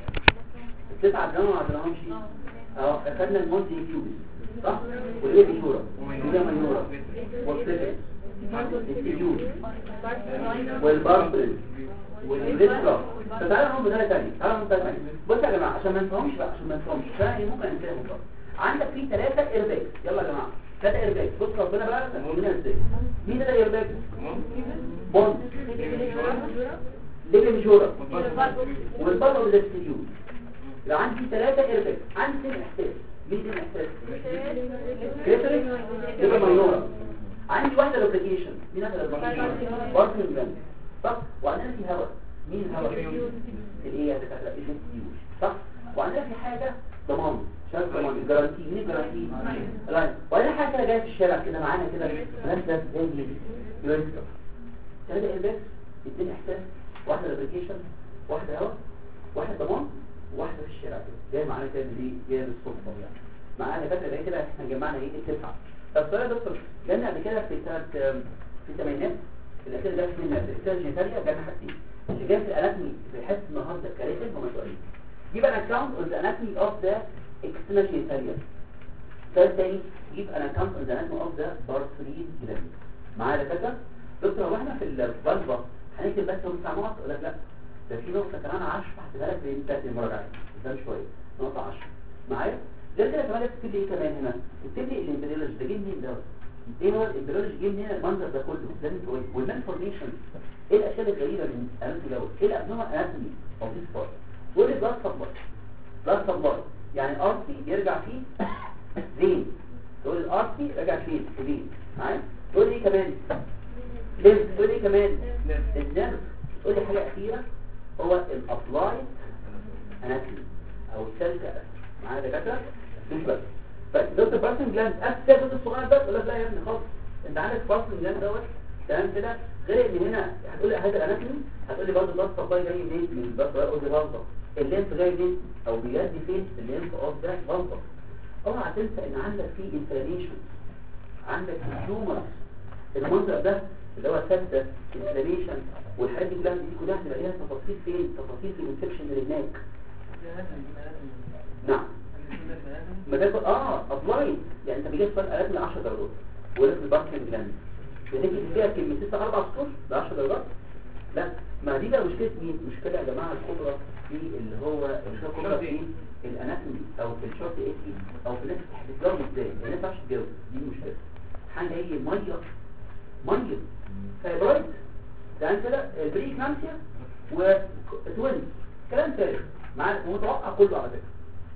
التسعه اللي ما عرفناهمش اه خدنا المونتي كيوبس صح واللي هي ميزورا واللي هي ميزورا والسيفس السجود والباربرين والبيسرا فتعالى نقوم بثلاثة تاني تعالى نقوم بثلاثة تاني بصوا يا جماعة عشان ما نفهمش بقى عشان ما نفهمش عشان ممكن ننتهي بقى عندك في ثلاثة ايرباكس يلا يا جماعة ثلاثة ايرباكس بص ربنا بقى تقولنا ازاي مين ده الايرباكس بوند ليجا ميجورا والبطل والاستيجود لو عندي ثلاثة ايرباكس عندي سن احساس مين سن احساس كريتريك ليجا ماينورا عندي واحدة لوبليكيشن مين هذا اللوبليكيشن بارتن جلاند صح وعندنا في هواء مين الهواء الايه يا دكاتره الانتيوش صح وعندنا في حاجة ضمان شرط ضمان الجرانتي مين الجرانتي لاين وعندنا حاجة كده جاية في الشارع كده معانا كده ناس ناس زي دي يوريكتر ثلاثة ايرباكس اتنين احساس واحدة لوبليكيشن واحدة هواء واحدة ضمان وواحدة في الشارع كده جاية معانا كده دي جاية بالصدفة يعني معانا فاكرة بقى كده احنا جمعنا ايه التسعة طب سؤال يا دكتور جالنا قبل كده في سنة في الثمانينات في الأخير جالنا في الأخير الجينيتاليا جالنا حاجتين اللي جاي في الأناتمي في حصة النهارده كاريتين هما سؤالين جيب an account on the anatomy of the external genitalia سؤال تاني جيب an account on the anatomy of the bartholin gland معايا يا دكاتره دكتور هو احنا في البلبة هنكتب بس تسع نقط ولا لا ده في نقطة كمان 10 هحسبها لك لان بتاعت المراجعة قدام شوية نقطة 10 معايا غير كده كمان تكتب لي ايه كمان هنا تكتب لي الامبريولوجي ده جه منين ده ايه هو الامبريولوجي جه منين المنظر ده كله لازم تقول والمالفورميشن ايه الاشياء الغريبه من اناتومي دوت ايه الابنومال اناتومي او دي سبارت تقول لي بلاد سبلاي بلاد سبلاي يعني الارتي يرجع فيه فين تقول لي الارتي رجع فين في فين معايا تقول لي إيه كمان ليه تقول لي إيه كمان النيرف تقول لي حاجه اخيره هو الابلايد اناتومي او السيل معايا دكاتره مش بس طيب دكتور بارسن جلاند اكتر الجزء الصغير ده ولا لا يا ابني خالص انت عندك بارسن جلاند دوت تمام كده غير ان هنا هتقول لي هذا الاناتومي هتقول لي برضه البلد سبلاي جاي منين من البلد سبلاي قصدي غلطه الليمف جاي منين او بيدي فين الليمف اوف ده غلطه اوعى تنسى ان عندك في انفلاميشن عندك تيومر المنطقه ده اللي هو سد انفلاميشن والحاجات دي كلها دي كلها هتبقى ليها تفاصيل فين تفاصيل في الانفكشن اللي هناك نعم ما تاخد اه ابلاين يعني انت بيجي فرق اقل من 10 درجات ولك الباركنج جلاند بتيجي فيها كلمتين اربع سطور ب 10 درجات لا ما دي بقى مشكله مين مشكله يا جماعه الكبرى في اللي هو الشوكولا في الاناتومي او في الشورت اي سي او في الناس اللي هتتجوز ازاي الناس ما تعرفش تتجوز دي مشكله هنلاقي ميه ميه فايبرويد ده كده البري كلامسيا وتوينز كلام تاني معانا ومتوقع كله على فكره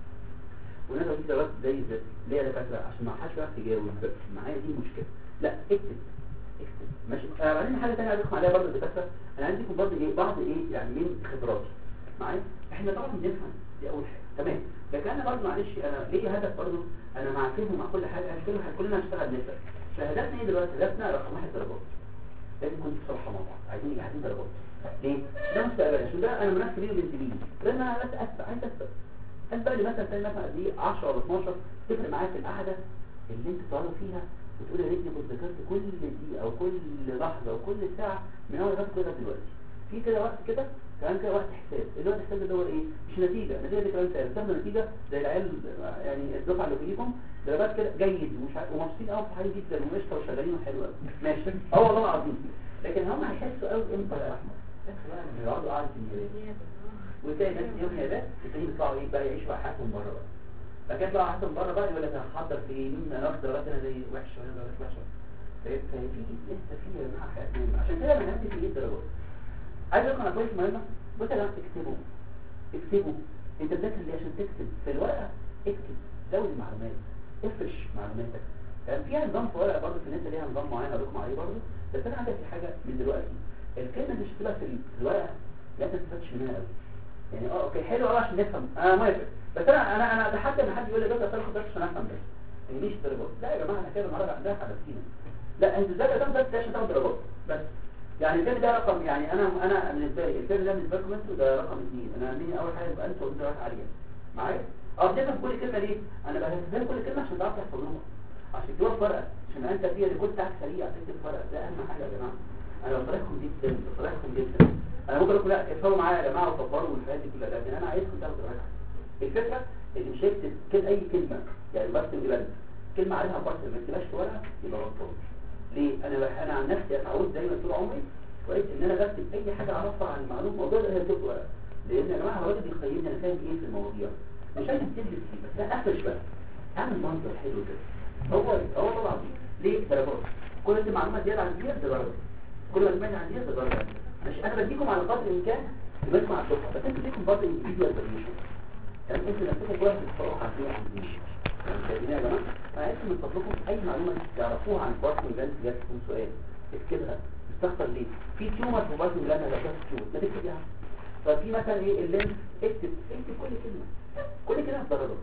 والناس دي دلوقتي زي الزفت ليه يا دكاتره عشان ما حدش يعرف يجاوب معايا دي مشكله لا اكتب اكتب ماشي آه بعدين حاجه ثانيه عايز احكم عليها برضه الدكاتره انا عندكم برضه ايه بعض ايه يعني من خبراتي معايا احنا طبعا بنفهم دي اول حاجه تمام لكن انا برضه معلش انا ليه هدف برضه انا مع فهم مع كل حاجه كلنا كلنا هنشتغل نسب شهاداتنا ايه دلوقتي هدفنا رقم واحد درجات لازم نكون بصراحه مع بعض عايزين عايزين درجات ليه؟ ده مستقبل عشان ده انا منافس بيه وبنت بيه لان انا بس اسبق عايز اسبق اسبق لي مثلا تلاقي مثلا دي 10 ولا 12 تفرق معايا في القعده اللي انت تقعدوا فيها وتقول يا ريتني كنت ذاكرت كل دقيقه او كل لحظه وكل ساعه من اول ما كده دلوقتي في كده وقت كده كمان كده وقت حساب اللي هو الحساب ده هو ايه مش نتيجه نتيجه دي كلام سهل بتاخدوا نتيجه زي العيال يعني الدفعه اللي فيكم درجات كده جيد ومش عارف ومبسوطين قوي في حاجه جدا وقشطه وشغالين وحلو قوي ماشي اه والله العظيم لكن هم هيحسوا قوي امتى يا احمد بس بقى لما يقعدوا قعده النيابات وتلاقي ناس يوم نيابات تلاقيهم يطلعوا ايه بقى يعيشوا بقى حياتهم بره بقى فكان يطلعوا حياتهم بره بقى يقول لك انا هحضر في ايه مين انا واخد درجات انا زي وحشه وانا درجات وحشه فهي في لسه في يا جماعه حياه مهمه عشان كده انا هدي في ايه درجات عايز اقول لك كويس مهمه بص يا جماعه اكتبوا اكتبوا انت بتذاكر ليه عشان تكتب في الورقه اكتب زود المعلومات افرش معلوماتك يعني فيها نظام في ورقه برضه في الناس ليها نظام معين اقول لكم عليه برضه بس انا عندي في حاجه من دلوقتي الكلمه اللي شفتها في الورقه لا تستفادش منها قوي يعني اه اوكي حلو قوي عشان نفهم انا موافق بس انا انا انا اتحدى ان حد يقول لي ده تاخد درس عشان افهم بس يعني مش درجات لا يا جماعه انا كده النهارده عندها حدثين لا انت ازاي تاخد درس عشان تاخد درجات بس يعني الفيلم ده رقم يعني انا انا بالنسبه لي الفيلم ده بالنسبه لكم انتوا ده رقم اثنين انا عندي اول حاجه يبقى انتوا درجات عاليه معايا اه بتفهم كل كلمه ليه انا بفهم كل كلمه عشان تعرف تحفظوها عشان توفر ورقه عشان انت فيها اللي كنت عارف سريع تكتب ورقه ده اهم حاجه يا جماعه انا بصرحكم جدا بصرحكم جدا انا ممكن اقول لا اتفقوا معايا يا جماعه وكبروا والحاجات دي كلها لكن انا عايزكم تاخدوا راحه الفكره ان مش هكتب كده اي كلمه يعني برسم جبال كلمه عليها برسم ما تكتبهاش في ورقه يبقى غلطان ليه انا بح... انا عن نفسي اتعودت دايما طول عمري كويس ان انا بكتب اي حاجه اعرفها عن المعلومه الموضوع ده هي ورقه لان يا جماعه الراجل بيقيمني انا فاهم ايه في المواضيع مش عايز تكتب فيه بس لا افرش بقى اعمل منظر حلو كده هو هو والله العظيم ليه درجات كل انت معلومه زياده عن دي درجه كل ما تسمعني عن دي درجه مش انا بديكم على قدر الامكان بسمع الدكتور بس انتوا ليكم برضه انديفيدوال فاريشن يعني انتوا نفسكم كويس بتفرقوا عارفين عن دي يعني شايفين يا جماعه انا عايز من فضلكم اي معلومه تعرفوها عن بارتن جلاند جات تكون سؤال اكتبها تستخسر ليه في تيومر في بارتن جلاند ده كان تيومر ما تكتبها ففي مثلا ايه اللينس اكتب اكتب كل كلمه كل كلمه بدرجه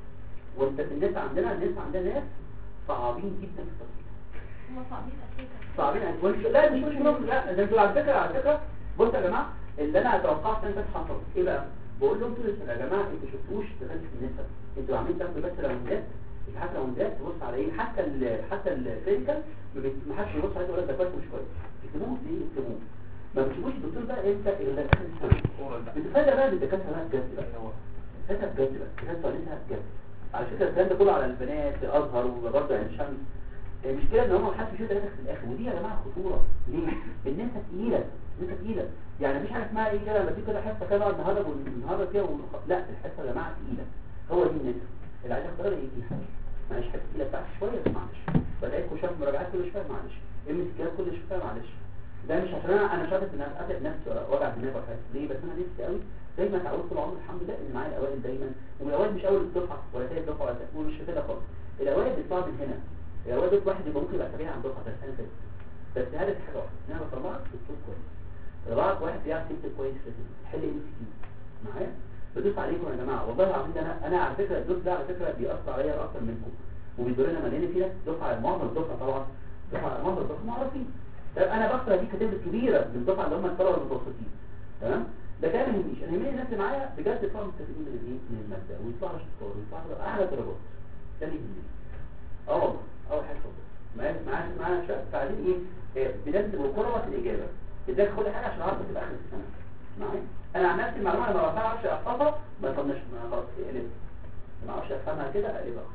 وانت في الناس عندنا الناس عندنا ناس صعبين جدا في التصوير هم صعبين اساسا صعبين يعني وانت لا مش مش مهم لا ده انتوا على فكره على فكره بصوا يا جماعه اللي انا اتوقعت ان بس حصل ايه بقى بقول لهم طول السنه يا جماعه انتوا شفتوش دخلت في النسب انتوا عاملين تاخدوا بس راوندات حتى راوندات تبص على ايه حتى ال حتى الكلينيكال ما حدش يبص عليه يقول لك ده كويس مش كويس يكتبوه ليه يكتبوه ما بتشوفوش الدكتور بقى انت اللي اخر السنه بتفرق بقى الدكاتره بقى بجد بقى الدكاتره بجد بقى الدكاتره لسه بجد على فكره الكلام ده كله على البنات الازهر وبرضه عين شمس المشكله ان هم حد يشوف ده في الاخر ودي يا جماعه خطوره ليه النسبه تقيله النسبه تقيله يعني مفيش حاجه اسمها ايه كده لما تيجي كده حصه كده النهارده والنهارده فيها ونخ... لا الحصه يا جماعه تقيله هو دي النسبه اللي عايز يختار ايه فيها معلش حته تقيله بتاعتي شويه بس معلش بلاقيكم شاف مراجعات كل شويه معلش ام اس كيو كل شويه معلش ده مش عشان انا انا شايف ان انا اتعب نفسي وجع دماغ ولا حاجه ليه بس انا نفسي قوي زي ما اتعودت طول عمري الحمد لله ان معايا الاوائل دايما والاوائل مش اول الدفعه ولا ثاني الدفعه ولا ثالث مش كده خالص الاوائل بيطلعوا من هنا الاوائل دول واحد يبقى ممكن يبقى سريع عن دفعه ثانيه ثالثه بس هدف حاجه واحده ان انا بطلعك دكتور كويس طلعك واحد بيعرف يكتب كويس في حل ام سي كيو معايا بدوس عليكم يا جماعه والله العظيم ده انا انا على فكره الدوس ده على فكره بيأثر عليا اكتر منكم وبيدور لنا مليان فيها دفعه معظم الدفعه طبعا دفعه معظم الدفعه معروفين انا بقرا دي كتابه كبيره من الدفعه اللي هم الطلبه المتوسطين تمام ده كلام ما يهمنيش انا يهمني الناس اللي معايا بجد يطلعوا مستفيدين من الايه من الماده ويطلعوا شطار ويطلعوا اعلى درجات ده اللي يهمني اه والله اول حاجه اتفضل معايا معايا معايا شباب فعايزين ايه بنرتب القربة الاجابه ازاي كل حاجه عشان اعرف تبقى اخر السنه معايا انا عن نفسي المعلومه لما ما بعرفش احفظها ما يطنش ما خلاص اقلب ما اعرفش افهمها كده اقلبها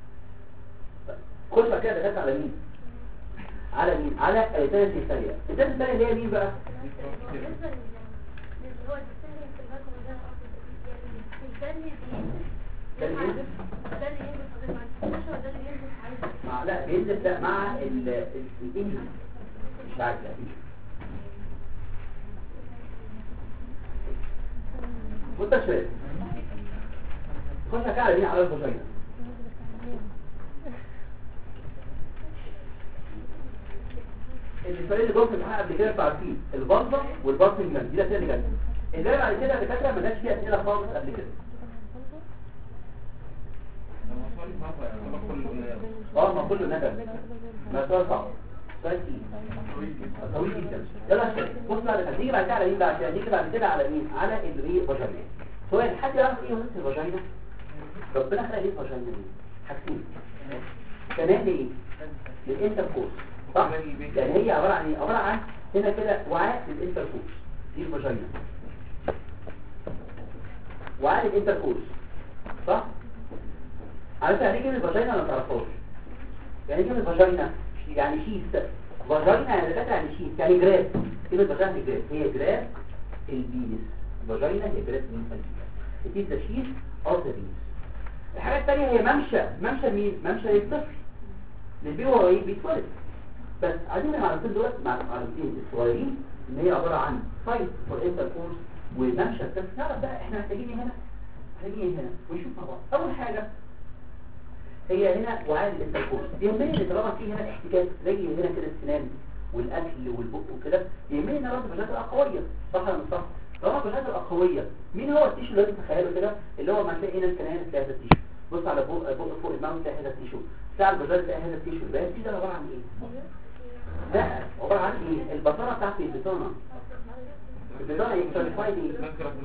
خش بقى كده دخلت على مين على مين على الثالث الثانيه الثالث الثانيه اللي هي مين بقى بالنسبه لل- اللي هو الدكتور في الباك وده مش ده اللي بينزل ده اللي بينزل؟ ده اللي ينزل حضرتك مع الفرشة ولا ده اللي بينزل عايز مع لا بينزل لا مع ال ال- الانجل مش عارف لا بص يا شباب خش كده على مين على الفاجينا السؤال اللي جوه في الامتحان قبل كده انتوا عارفين البلطه والبارتنج مان دي الاسئله اللي جت اللي بعد كده الدكاتره ما جاتش فيها اسئله خالص قبل كده اه ما كله ندم ما سؤال صعب سؤال تقيل طويل جدا يلا يا شباب بص بقى هتيجي بعد كده على مين بقى هتيجي بعد كده على مين على الايه فاجينا سؤال حد يعرف ايه وظيفه الفاجينا ربنا خلق ايه الفاجينا دي حاجتين كمان ايه للانتركورس صح يعني هي عباره عن ايه عباره عن هنا كده وعاء للانتركورس دي الفاجينا وعاء للانتركورس صح عارف يعني ايه كلمه فاجينا ولا ما تعرفوش يعني ايه كلمه فاجينا يعني شيس فاجينا يعني دكاتره يعني شيس يعني جراف كلمه فاجينا يعني جراف هي جراف البينس فاجينا هي جراف البينس دي ده شيس او ذا بينس الحاجه الثانيه هي ممشى ممشى مين ممشى للطفل للبيبي وهو ايه بيتولد بس عايزين المعلومتين دول مع المعلومتين الصغيرين ان هي عباره عن سايت فور انتر كورس وممشى الطفل نعرف بقى احنا محتاجين إيه هنا محتاجين إيه هنا ونشوف مع بعض اول حاجه هي هنا وعاء الانتركورس يهمني ان طالما في هنا احتكاك زي هنا كده السنان والاكل والبق وكده يهمني ان رد البشرات القويه صح ولا مش صح طالما البشرات القويه مين هو التيشو اللي انت تتخيله كده اللي هو ما تلاقي هنا الكنان تلاقي هذا التيشو بص على بق بق فوق الماوس تلاقي هذا التيشو ساعة البشرات تلاقي هذا التيشو يبقى التيشو ده عباره عن ايه لا عباره عن ايه البطانه بتاعتي البطانه البطانه ايه كلاسيفايد ايه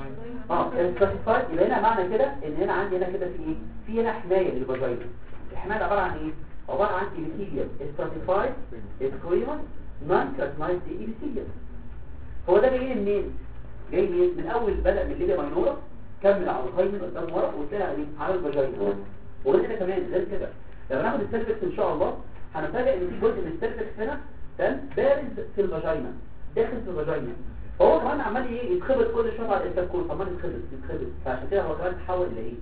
اه كلاسيفايد يبقى هنا معنى كده ان هنا عندي هنا كده في ايه في هنا حمايه للفاجينا الحمايه عباره عن ايه عباره عن epithelium stratified squamous non carcinized epithelium هو ده جاي منين جاي منين من اول بدا من الليبيا ماينورا كمل على القيم قدام ورا وطلع عليه على الفاجينا وغير كده كمان غير كده لما ناخد السيرفكس ان شاء الله هنفاجئ ان في جزء من السيرفكس هنا تمام بارز في الفاجينا داخل في الفاجينا هو كمان عمال ايه يتخبط كل شويه على الانتركورس عمال يتخبط يتخبط فعشان كده هو كمان تحول الى ايه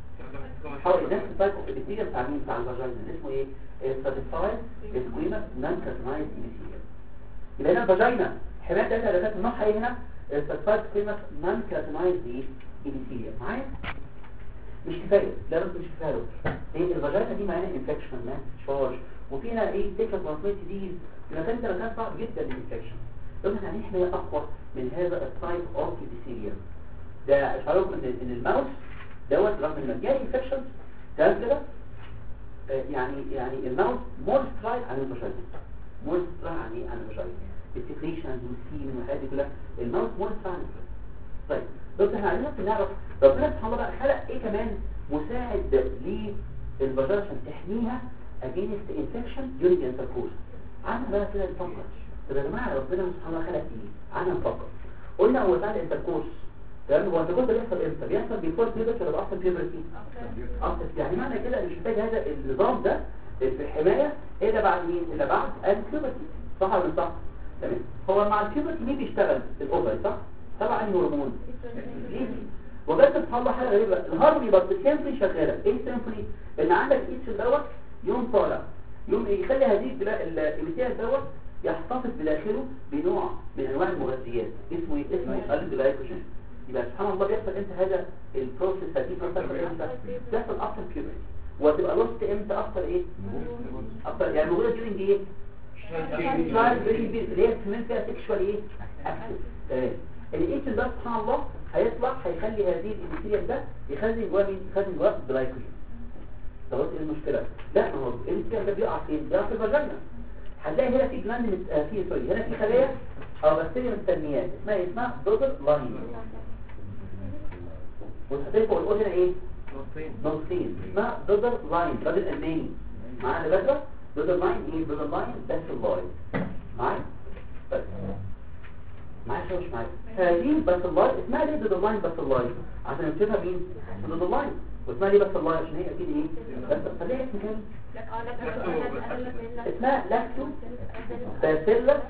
حاول نفس السايكو الابيثيليوم بتاع مين بتاع الفاجينا اسمه ايه ستاتيفايد سكويما نان كارسنايز ابيثيليوم يبقى هنا الفاجينا حمايه بتاعتها اللي كانت النوع ايه هنا ستاتيفايد سكويما نان كارسنايز ايه ابيثيليوم معايا مش كفايه لا بس مش كفايه له ايه الفاجينا دي معانا انفكشن ما شارج وفي هنا ايه سيكشن ترانسميت ديز المكان ده مكان صعب جدا للانفكشن لازم هنعمل حمايه اقوى من هذا التايب اوف ابيثيليوم ده اشعركم ان ان الماوس دوت رغم ان مجال انفكشن تمام كده آه، يعني يعني الماوس مور سترايك عن الفاجينا مور سترايك عن ايه عن الفاجينا السكريشن والسيمن والحاجات دي كلها الماوس مور سترايك عن الفاجينا طيب بس احنا عايزين نعرف ربنا سبحانه الله بقى خلق ايه كمان مساعد للفاجينا عشان تحميها against infection during intercourse عنا بقى كده نفكر طب يا جماعه ربنا سبحانه الله خلق ايه عنا نفكر قلنا هو بتاع الانتركورس تمام هو الانتركورس ده بيحصل امتى بيحصل بيفور بيبرتي ولا افتر بيبرتي افتر يعني معنى كده ان مش محتاج هذا النظام ده في الحمايه الا بعد مين الا بعد البيبرتي صح ولا مش صح تمام هو مع البيبرتي مين بيشتغل الاوفري صح طبعا انهي هرمون ليه وجدت سبحان الله حاجه غريبه الهرموني بس السيمفوني شغاله ايه السيمفوني ان عندك ايتش دوت يوم طالع يوم يخلي هذه الامتياز دوت يحتفظ بداخله بنوع من انواع المغذيات اسمه ايه اسمه الجلايكوجين يبقى سبحان الله بيحصل امتى هذا البروسيس هذه بتحصل امتى بيحصل افتر بيوبرتي وهتبقى لوست امتى افتر ايه افتر يعني موجوده ديورنج ايه شايلد فيري بيز اللي هي كمان فيها سيكشوال ايه اكتف تمام الايتش ده سبحان الله هيطلع هيخلي هذه الامتياز ده يخزن جواه مين يخزن جواه جلايكوجين طب ايه المشكله لا ما هو الانسان ده بيقع فين بيقع في الفاجينا هتلاقي هنا في جلاند مت... آه في سوري هنا في خلايا او بكتيريا مستنيات اسمها إيه؟ اسمها دوبل لاين وهتبقى والقول هنا ايه نصين اسمها دوبل لاين راجل الماني معانا اللي بكره دوبل لاين ايه دوبل لاين بس اللاين معايا بس معايا شو مش معايا هذه بس اللاين اسمها ليه دوبل لاين بس اللاين عشان نكتبها مين دوبل لاين واسمها ليه بس اللاين عشان هي اكيد ايه بس خليها اسم كام اسمها لاكتو باسيلا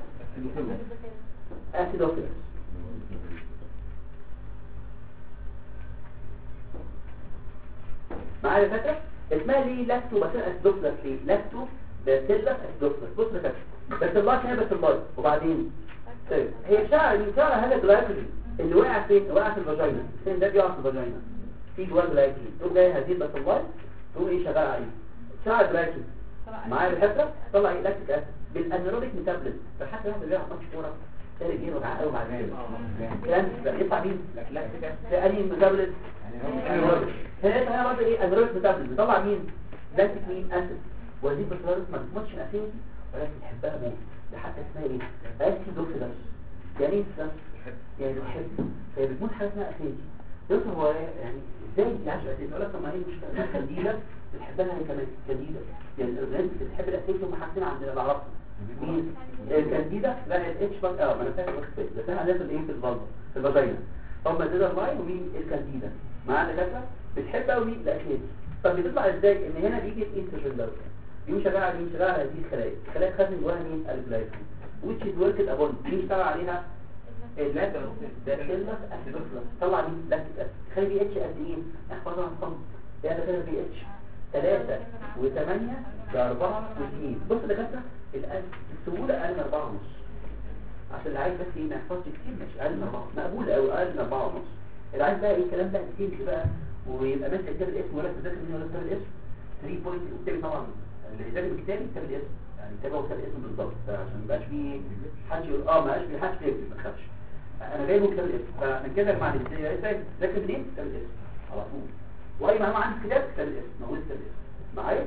اسيدوفيلس معايا يا فاكره اسمها ليه لاكتو باسيلس اسيدوفيلس ليه لاكتو باسيلس اسيدوفيلس بص يا فاكره بس الله هنا بس الله وبعدين طيب هي شعر من شعر هذا جلايكوجين اللي وقع فين وقع في الفاجينا فين ده بيقع في الفاجينا في جواه جلايكوجين تقوم جاي هذه بس الله تقوم ايه شغال عليه شعر جلايكوجين معايا الحته طلع ايه لاكتيك اسيد بالانيروبيك ميتابوليزم فحتى واحد بيلعب ماتش كوره تلاقي ايه وجعان قوي بعد كده كلام يطلع مين في انهي ميتابوليزم هنا هنا برضه ايه انيروبيك ميتابوليزم بيطلع مين لاكتيك مين اسيد وظيفه الفيروس ما بتموتش اسيد ولكن تحبها موت ده حتى اسمها ايه اسيدوفيلس يعني ايه فلس يعني بتحب فهي بتموت حاجه اسمها اسيد بص هو يعني ازاي يعني اسيد يقول لك طب ما هي مش كنديله بتحبها هي كمان كنديده يعني الناس بتحب الاسيد هم حاطين عندنا بعرفهم مين الكنديده لا الاتش بس اه ما انا فاكر بس بس احنا لازم ايه في البلد في الفاجينا هم زيدا اللاين ومين الكنديده معانا دكاتره بتحب قوي مين الاسيد طب بتطلع ازاي ان هنا بيجي الايستروجين دوت دي مش شغاله على مين شغاله على هذه الخلايا الخلايا خدت من جواها مين الجلايكوجين which is worked upon مين اشتغل عليها اللاكتوز ده كلمه اسيدوفلس طلع مين لاكتيك اسيد خلي بي اتش قد ايه احفظها عن صم يعني ده كده بي اتش 3 و8 ده 4 و2 بص ده كده السهوله اقل من 4 ونص عشان اللي عايز بس ايه ما يحفظش كتير مش اقل من 4 مقبول قوي اقل من 4 ونص اللي عايز بقى ايه الكلام ده كتير بقى ويبقى ماسك كتاب الاسم ولا تذاكر مين ولا كتاب الاسم 3 بوينت والتاني طبعا اللي يذاكر الكتاب كتاب الاسم يعني كتابه كتاب الاسم بالظبط عشان ما يبقاش فيه حد يقول اه ما يبقاش فيه حد يكتب ما تخافش انا جايبه كتاب الاسم فمن كده يا جماعه ازاي ذاكر منين كتاب الاسم على طول واي معلومه عندي كتاب كتاب الاسم موجود كتاب الاسم معايا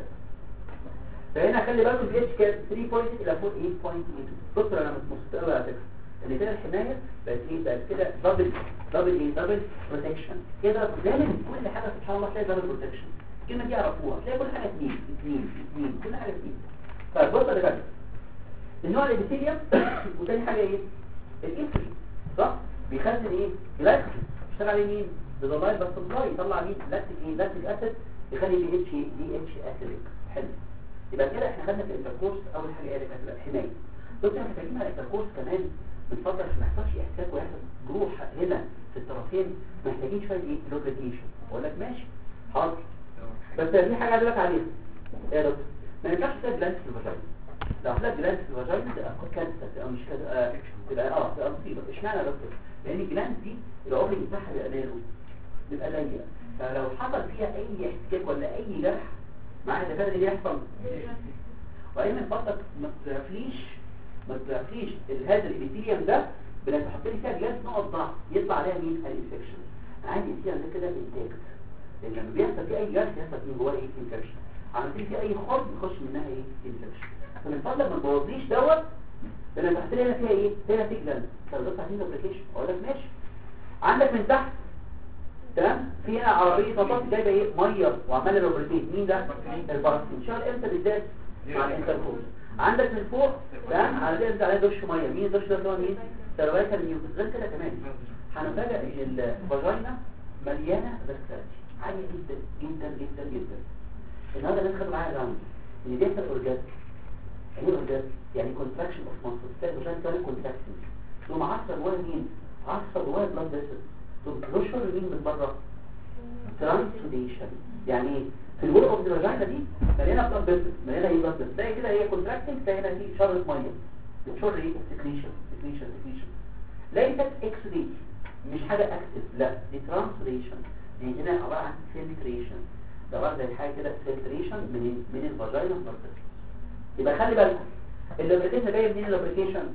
فهنا خلي بالكم البي اتش كان 3 بوينت الى 4 8.2 بصوا انا مبسوط قوي على فكره ان كده الحمايه بقت ايه بقت كده دبل دبل ايه دبل بروتكشن كده دايما كل حاجه سبحان الله تلاقي دبل بروتكشن الكلمه دي عرفوها تلاقي كل حاجه اثنين اثنين اثنين كل حاجه اثنين طيب بص يا جماعه النوع الابيثيليوم وتاني حاجه ايه الانسولين صح بيخزن ايه جلايكوجين اشتغل عليه مين بضلايل بس الله يطلع مين لاكتيك ايه لاكتيك اسيد يخلي بي اتش دي اتش اسيدك حلو يبقى كده احنا خدنا في الانتركورس اول حاجه ايه كانت الحمايه بص احنا محتاجين على الانتركورس كمان بنفضل عشان ما يحصلش احتكاك ويحصل جروح هنا في الطرفين محتاجين شويه ايه لوبريكيشن اقول لك ماشي حاضر بس في حاجه عايز لك عليها ايه يا دكتور ما ينفعش تلاقي جلاند في الفاجينا لو هتلاقي جلاند في الفاجينا تبقى كانسر تبقى مش كده تبقى اه تبقى مصيبه اشمعنى يا دكتور لان الجلاند دي الاوبري بتاعها بيبقى نارو بيبقى ضيق فلو حصل فيها اي احتكاك ولا اي جرح مع الدكاتره اللي يحصل وبعدين من فضلك ما تضعفليش ما تضعفليش هذا الابيثيليوم ده بنحط لي فيها جلاس نقط ضعف يطلع عليها مين الانفكشن عندي الابيثيليوم ده كده انتاكت لان لما بيحصل فيه اي جلاس يحصل من جواه ايه انفكشن عملت لي فيه اي خرج يخش منها ايه انفكشن فمن فضلك ما تبوظليش دوت ده انا تحت لي هنا فيها ايه هنا في جلاس طب ده عايزين ابلكيشن اقول لك ماشي عندك من تحت تمام في هنا عربيه مطاط جايبه ايه ميه وعماله لوبريتيت مين ده الباراسين شغال امتى بالذات مع الانتركورس عندك من فوق تمام على كده انت عليه دش ميه مين الدش ده اللي هو مين سيرفايكال نيوكليس غير كده كمان هنفاجئ ان الفاجينا مليانه فاسكولاريتي عاليه جدا جدا جدا جدا النهارده الناس خدوا معايا راوند ان بيحصل اورجازم يعني ايه اورجازم يعني كونتراكشن اوف ماسل تلاقي الفاجينا كمان كونتراكشن ثم عصر جواها مين عصر جواها بلاد فيسل ثم تنشر مين من بره ترانسوديشن يعني ايه في الورق اوف الفاجينا دي مليانه بلاد فيسل مليانه ايه بلاد فيسل تلاقي كده هي كونتراكتنج تلاقي هنا في شرط ميه بتشر ايه سكريشن سكريشن سكريشن ليست اكسوديت مش حاجه اكتف لا دي ترانسليشن دي هنا عباره عن فلتريشن ده عباره زي حاجه كده فلتريشن من من الفاجينا بلاد يبقى خلي بالكم اللوبريكيشن جاي منين اللوبريكيشن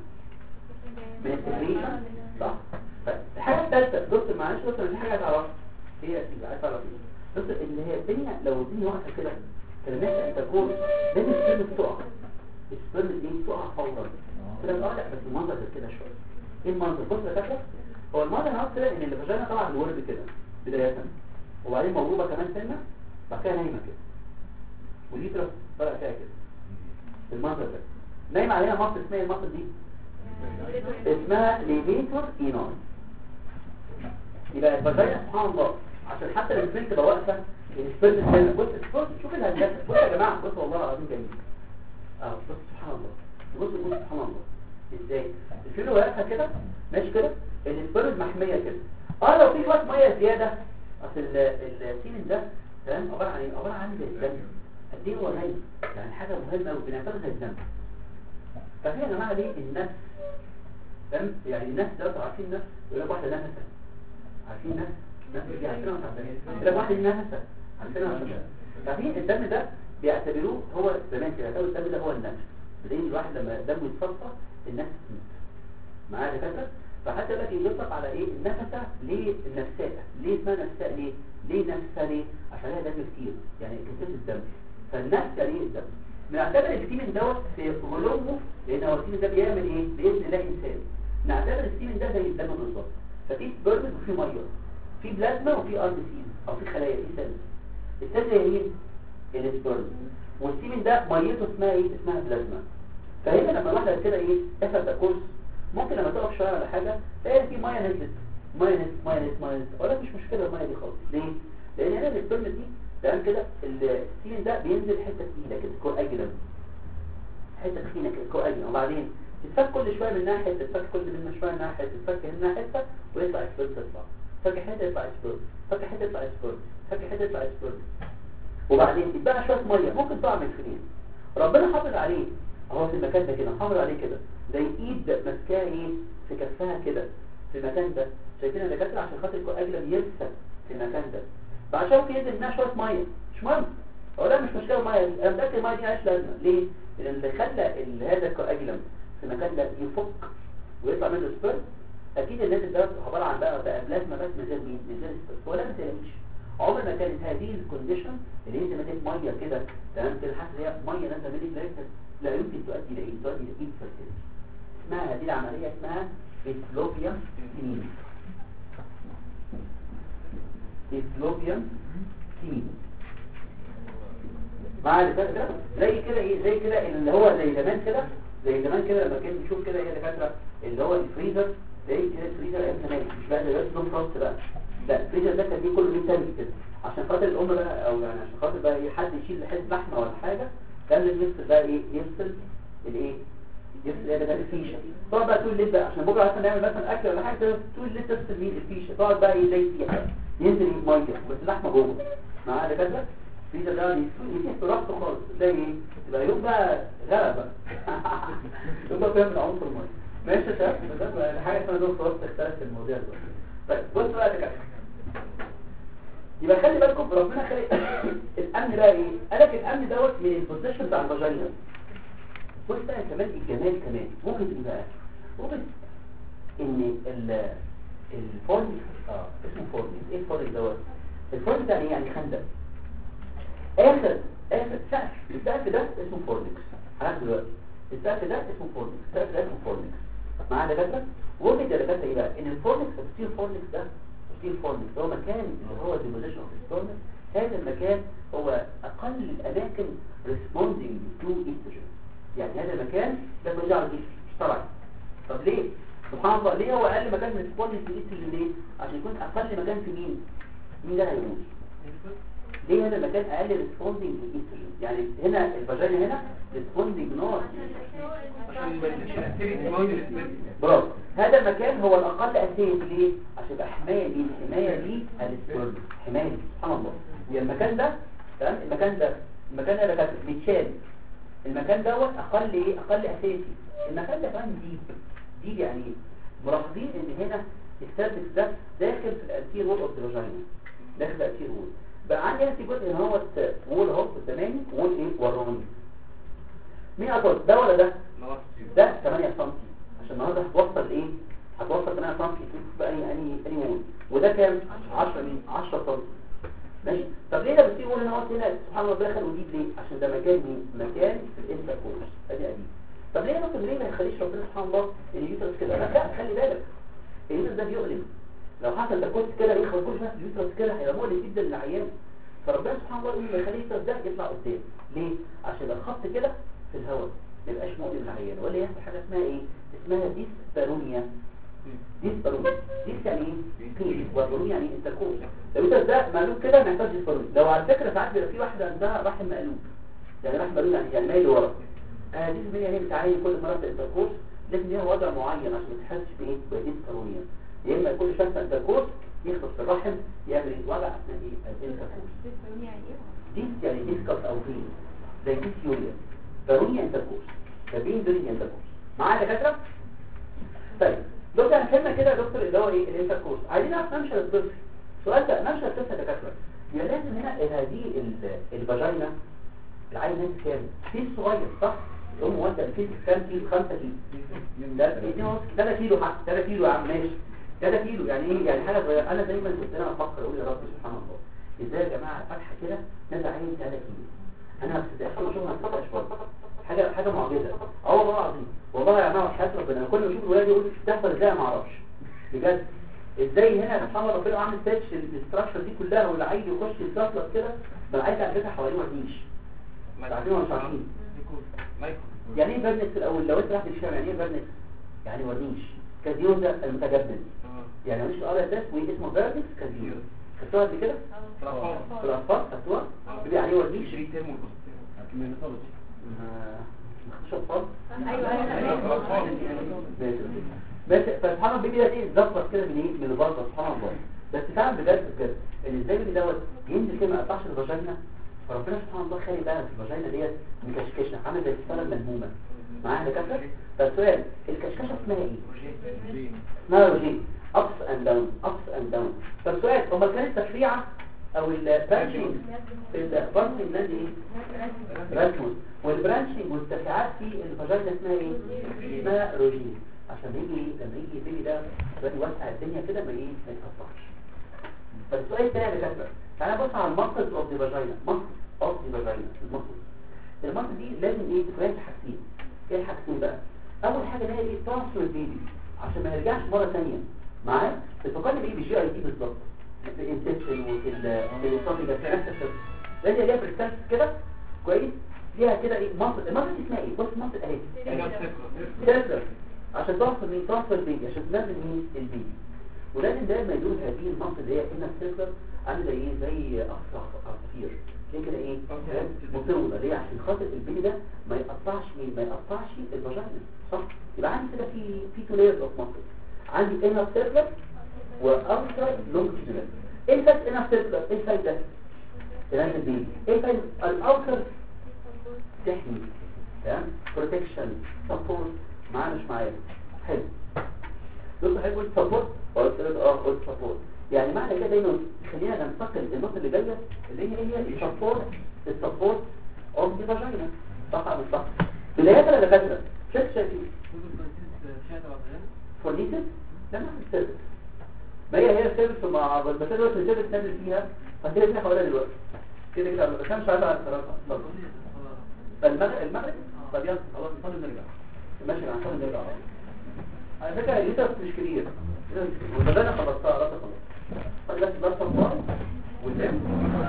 من السكريشن صح الحاجه الثالثه دكتور معلش دكتور في حاجه تعرفها هي عايز تعرف ايه دكتور اللي هي الدنيا لو الدنيا واقفه كده كلمات التكون لازم السيرم تقع السيرم دي تقع فورا كده اه لا بس المنظر غير كده شويه ايه المنظر بص يا فاكر هو المنظر هنا كده ان الفاجينا طالعه الورد كده بدايه وبعدين مضروبه كمان سنه بعد كده نايمه كده ودي تروح طالع فيها كده المنظر ده نايم عليها مصر اسمها المصر دي اسمها ليفيتور اينون يبقى الفاجينا سبحان الله عشان حتى السبرين تبقى واقفه السبرين الثاني بص بص شوف الهندسه بص يا جماعه بص والله العظيم جميل اه بص سبحان الله بص بص سبحان الله ازاي الفيلو واقفه كده ماشي كده السبرين محميه كده اه لو في شويه ميه زياده اصل السيلين ده تمام عباره عن ايه عباره عن زي الدم قد ايه هو غني يعني حاجه مهمه قوي بنعتبرها زي الدم ففي يا جماعه ليه النفس تمام يعني الناس دلوقتي عارفين النفس يقول لك واحده نفسها عارفين الناس الناس دي عارفينها ولا مش عارفينها يقول لك واحده دي نفسها عارفينها ولا مش عارفينها ففي الدم ده بيعتبروه هو زمان كده يعتبروا الدم ده هو النفس بدليل الواحد لما دمه يتصفى النفس تموت معايا يا دكاتره فحتى لك يطلق على ايه النفسة ليه النفساء ليه اسمها نفساء ليه ليه نفسة ليه عشان لها دم كتير يعني كتير الدم فالنفسة ليه الدم بنعتبر السيمن دوت في غلوه لان هو السيمن ده بيعمل ايه باذن الله انسان نعتبر السيمن ده زي الدم بالظبط ففي سبرم وفي ميه في بلازما وفي ار بي سي او في خلايا في سيل السيل زي مين السبرم والسيمن ده ميته اسمها ايه اسمها بلازما فهنا لما الواحده كده ايه تاخد كورس ممكن لما تقف شويه على حاجه تلاقي في ميه نزلت ميه نزلت ميه نزلت ميه نزلت ولا مش مشكله الميه دي خالص ليه لان هنا السبرم دي تمام كده السين ده بينزل حته تقيله كده كواجلم حته تخينه كده كواجلم وبعدين تتفك كل شويه منها حته تتفك كل منها شويه منها حته تتفك منها حته ويطلع سبرم تطلع فك حته يطلع سبرم فك حته يطلع سبرم فك حته يطلع سبرم وبعدين يتبقى شويه ميه ممكن تقع من الفرين ربنا حافظ عليه هو في المكان ده كده حافظ عليه كده زي ايد ماسكاه ايه في كفها كده في المكان ده شايفين الدكاتره عشان خاطر الكواجلم يمسك في المكان ده بعد شويه ينزل منها شويه ميه مش مهم هو ده مش مشكله ميه انا متاكد الميه دي مالهاش لازمه ليه لان اللي خلى ال- هذا الكواجلم في المكان ده يفك ويطلع منه سبرم اكيد الناس ده عباره عن بقى بقى بلازما بس من غير مين من غير سبرم هو لا ما تلاقيش عمر ما كانت هذه الكونديشن اللي ينزل منك ميه كده تمام كده حاسس ان هي ميه نازله منك لا لا يمكن تؤدي الى ايه تؤدي الى ايه fertility. اسمها هذه العمليه اسمها اسلوبيوم سيمين اسلوبيوم سيمين مع اللي كده زي كده ايه زي كده اللي هو زي زمان كده زي زمان كده لما كان نشوف كده ايه دكاتره اللي هو الفريزر زي كده الفريزر ايام زمان مش بقى دلوقتي نوم فروست بقى لا الفريزر ده كان فيه كله ليه تاني كده عشان خاطر الام بقى او يعني عشان خاطر بقى ايه حد يشيل حته لحمه ولا حاجه كان لازم يفصل بقى ايه يفصل الايه يفصل ايه بقى الفيشه تقعد بقى طول الليل بقى عشان بكره عشان نعمل مثلا اكل ولا حاجه طول الليل تفصل مين الفيشه تقعد بقى ايه زي فيها ينزل ميه بس اللحمه جوه معايا كده الفيشه ده يفصل براحته خالص تلاقي ايه يبقى يوم بقى غرق بقى يوم بقى فاهم عنصر الميه ماشي يا شباب ده حاجه اسمها دور خلاص تختلف في المواضيع دي طيب بص بقى يا دكاتره يبقى خلي بالكم ربنا خلق الامن بقى ايه قالك الامن دوت من البوزيشن بتاع الفاجينا بص بقى كمان الجمال كمان ممكن ايه بقى ممكن ان ال الفورم اه اسمه فورم ايه الفورم دوت الفورم ده يعني يعني خندق اخر اخر سقف السقف ده اسمه فورنكس هناخد دلوقتي السقف ده اسمه فورنكس السقف ده اسمه فورنكس معانا دكاتره وجد يا دكاتره ايه بقى ان الفورنكس الستيل فورنكس ده ستيل فورنكس هو مكان اللي هو ديبوزيشن اوف ستورنكس هذا المكان هو اقل الاماكن ريسبوندينج تو ايستروجين يعني هذا المكان ده مش على الجسم مش طبعا طب ليه سبحان الله ليه هو اقل مكان ريسبوندينج تو ايستروجين ليه عشان يكون اقل مكان في مين مين ده هيموت ليه هذا المكان اقل ريسبوندينج تو ايستروجين يعني هنا الفاجينا هنا ريسبوندينج نوع عشان ما تديش اكتيفيتي موجود الاسبرم برافو هذا المكان هو الاقل اساسي ليه عشان يبقى حمايه ليه حمايه ليه السبرم حمايه سبحان الله يعني المكان ده تمام المكان ده المكان ده كان بيتشال المكان دوت اقل ايه اقل اساسي المكان ده كمان ديب ديب يعني ايه ملاحظين ان هنا السيرفكس ده داخل في الانتير وول اوف ذا فاجينا داخل في الانتير وول بقى عندي هنا في جزء هنا هو وول اهو قدامي وول ايه وراني مين اطول ده ولا ده ده 8 سم عشان النهارده هتوصل ايه هتوصل 8 سم تشوف بقى اني اني اني مول وده كام 10 مين 10 سم ماشي طب ليه ده بتصير هنا هنا هنا سبحان الله دخل وديب ليه عشان ده مكان مين مكان في الانتركورس ادي ادي طب ليه مثلا ليه ما يخليش ربنا سبحان الله اليوترس كده لا لا خلي بالك اليوترس ده بيؤلم لو حصل ده كنت كده يخرج كل شويه اليوترس كده هيبقى مؤلم جدا للعيان فربنا سبحان الله يقول ما يخليه اليوترس ده يطلع قدام ليه عشان يبقى الخط كده في الهواء ما يبقاش مؤلم للعيان ولا يحصل حاجه اسمها ايه اسمها ديسبارونيا ديسبارونيا ديس يعني ايه كيس وبارونيا يعني انتركوز لو انت ده مقلوب كده ما يحتاجش ديسبارونيا لو على فكره ساعات بيبقى في واحده عندها رحم مقلوب يعني رحم مقلوب يعني يعني مايل لورا آه دي اسمها هي بتعين كل مره الانتركوز لازم ليها وضع معين عشان ما تحسش بايه بديسبارونيا يا اما كل شويه انتركوز يخبط في الرحم يعمل وجع اسمها ايه الانتركورس ديس يعني ديسكس او فين زي ديسيوريا بارونيا انتركورس ده بين بين انتركورس معايا يا دكاتره طيب دكتور هنكمل كده يا دكتور اللي هو ايه الانتركورس عايزين نعرف ممشى الطفل سؤال ده ممشى الطفل يا دكاتره يبقى لازم هنا هذه ال- الفاجينا العين ناس كام فيس صغير صح الام وانت الفيس كام كيلو 5 كيلو لا 3 كيلو حتى 3 كيلو يا عم ماشي 3 كيلو يعني ايه يعني حاجه صغيره انا دايما كنت انا افكر اقول يا رب سبحان الله ازاي يا جماعه فتحه كده نزع عين 3 كيلو انا في اخر شغل هتفتح شويه حاجه حاجه معجزه اه والله العظيم والله يا جماعه حياه ربنا انا كل ما اشوف الولاد يقول تحصل ازاي ما اعرفش بجد ازاي هنا سبحان الله ربنا عامل سيرش الاستراكشر دي كلها والعيل يخش يتسلط كده بقى عايز على حواليه ما فيش عارفين ولا مش عارفين يعني ايه بيرنس في الاول لو انت رحت الشارع يعني ايه بيرنس يعني ورنيش كازيوزا المتجدد يعني مش الار اس اس واسمه بيرنس كازيوزا خدتوها قبل كده في الاطفال خدتوها بيبقى عليه ورنيش ما ما خدتوش اطفال ماشي بس فسبحان الله البيبي ده ايه اتظبط كده من ايه من البرده سبحان الله بس فعلا بجد بجد ان ازاي البيبي دوت ينزل كده ما يقطعش الفاجينا فربنا سبحان الله خالي بقى في الفاجينا ديت مكشكشنا عامل زي السفاره الملمومه معايا دكاتره فالسؤال الكشكشه اسمها ايه اسمها روجين ابس اند داون ابس اند داون فالسؤال امال كانت تفريعه او البرانشنج البرانشنج ده ايه راتموس والبرانشنج والتفريعات في الفاجينا اسمها ايه اسمها روجين عشان يجي لما يجي البيبي ده دلوقتي يوسع الدنيا كده ما ايه ما يتقطعش فالسؤال الثاني يا دكاتره تعالى بص على المصل اوف ذا فاجينا مصل اوف ذا فاجينا المصل المصل دي لازم ايه تفرق حاجتين ايه الحاجتين بقى اول حاجه اللي هي ايه ترانسفير البيبي عشان ما يرجعش مره ثانيه معاه تفكرني بايه بالجي اي تي بالظبط في الانسبشن وفي الاسوفيجا في نفس الشكل لان هي ليها بريستانس كده كويس ليها كده ايه مصل المصل دي اسمها ايه بص مصل اهي تقدر عشان تعرف مين تعرف البيبي عشان تنزل مين البيبي ولازم دايما يدور هذه المنطقه اللي هي كنا السيركل عامله ايه زي اسرع عصافير كده كده ايه مطوله ليه عشان خاطر البيبي ده ما يقطعش مين ما يقطعش الفاجينا صح يبقى عندي كده في في تو لايرز اوف ماسل عندي انر سيركل واوتر لونجيتودينال ايه الفرق انر سيركل ايه الفايده تنزل البيبي ايه الفايده الاوتر تحمي تمام بروتكشن سبورت معايا مش معايا حلو دكتور حضرتك قلت سبورت قلت لك اه قلت سبورت يعني معنى كده دايما خلينا ننتقل للنقطه اللي جايه اللي هي هي السبورت السبورت اوف ذا فاجينا صح ولا مش صح بدايه ولا دكاتره شايف شايفين فورنيسس لا ما في السيرفس ما هي هي السيرفس مع بس دلوقتي السيرفس نازل فيها هتلاقي فيها حوالي دلوقتي كده كده بس انا مش عايز على الصراحه المغرب المغرب طب يلا خلاص نصلي نرجع ماشي انا هنصلي نرجع على فكره الليتر مش كبير وده انا خلصتها راسا خلاص بس بس الصفار واللم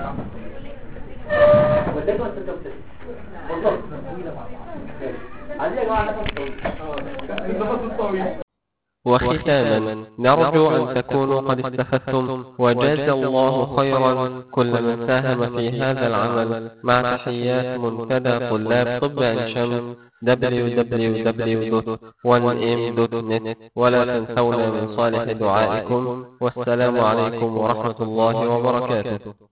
واللم والسنتوكسين بالظبط عايزين يا جماعه نفس طويل وختاما نرجو أن تكونوا قد استفدتم وجاز الله خيرا كل من ساهم في هذا العمل مع تحيات منتدى طلاب طب عين شمس www.1m.net ولا تنسونا من صالح دعائكم والسلام عليكم ورحمة الله وبركاته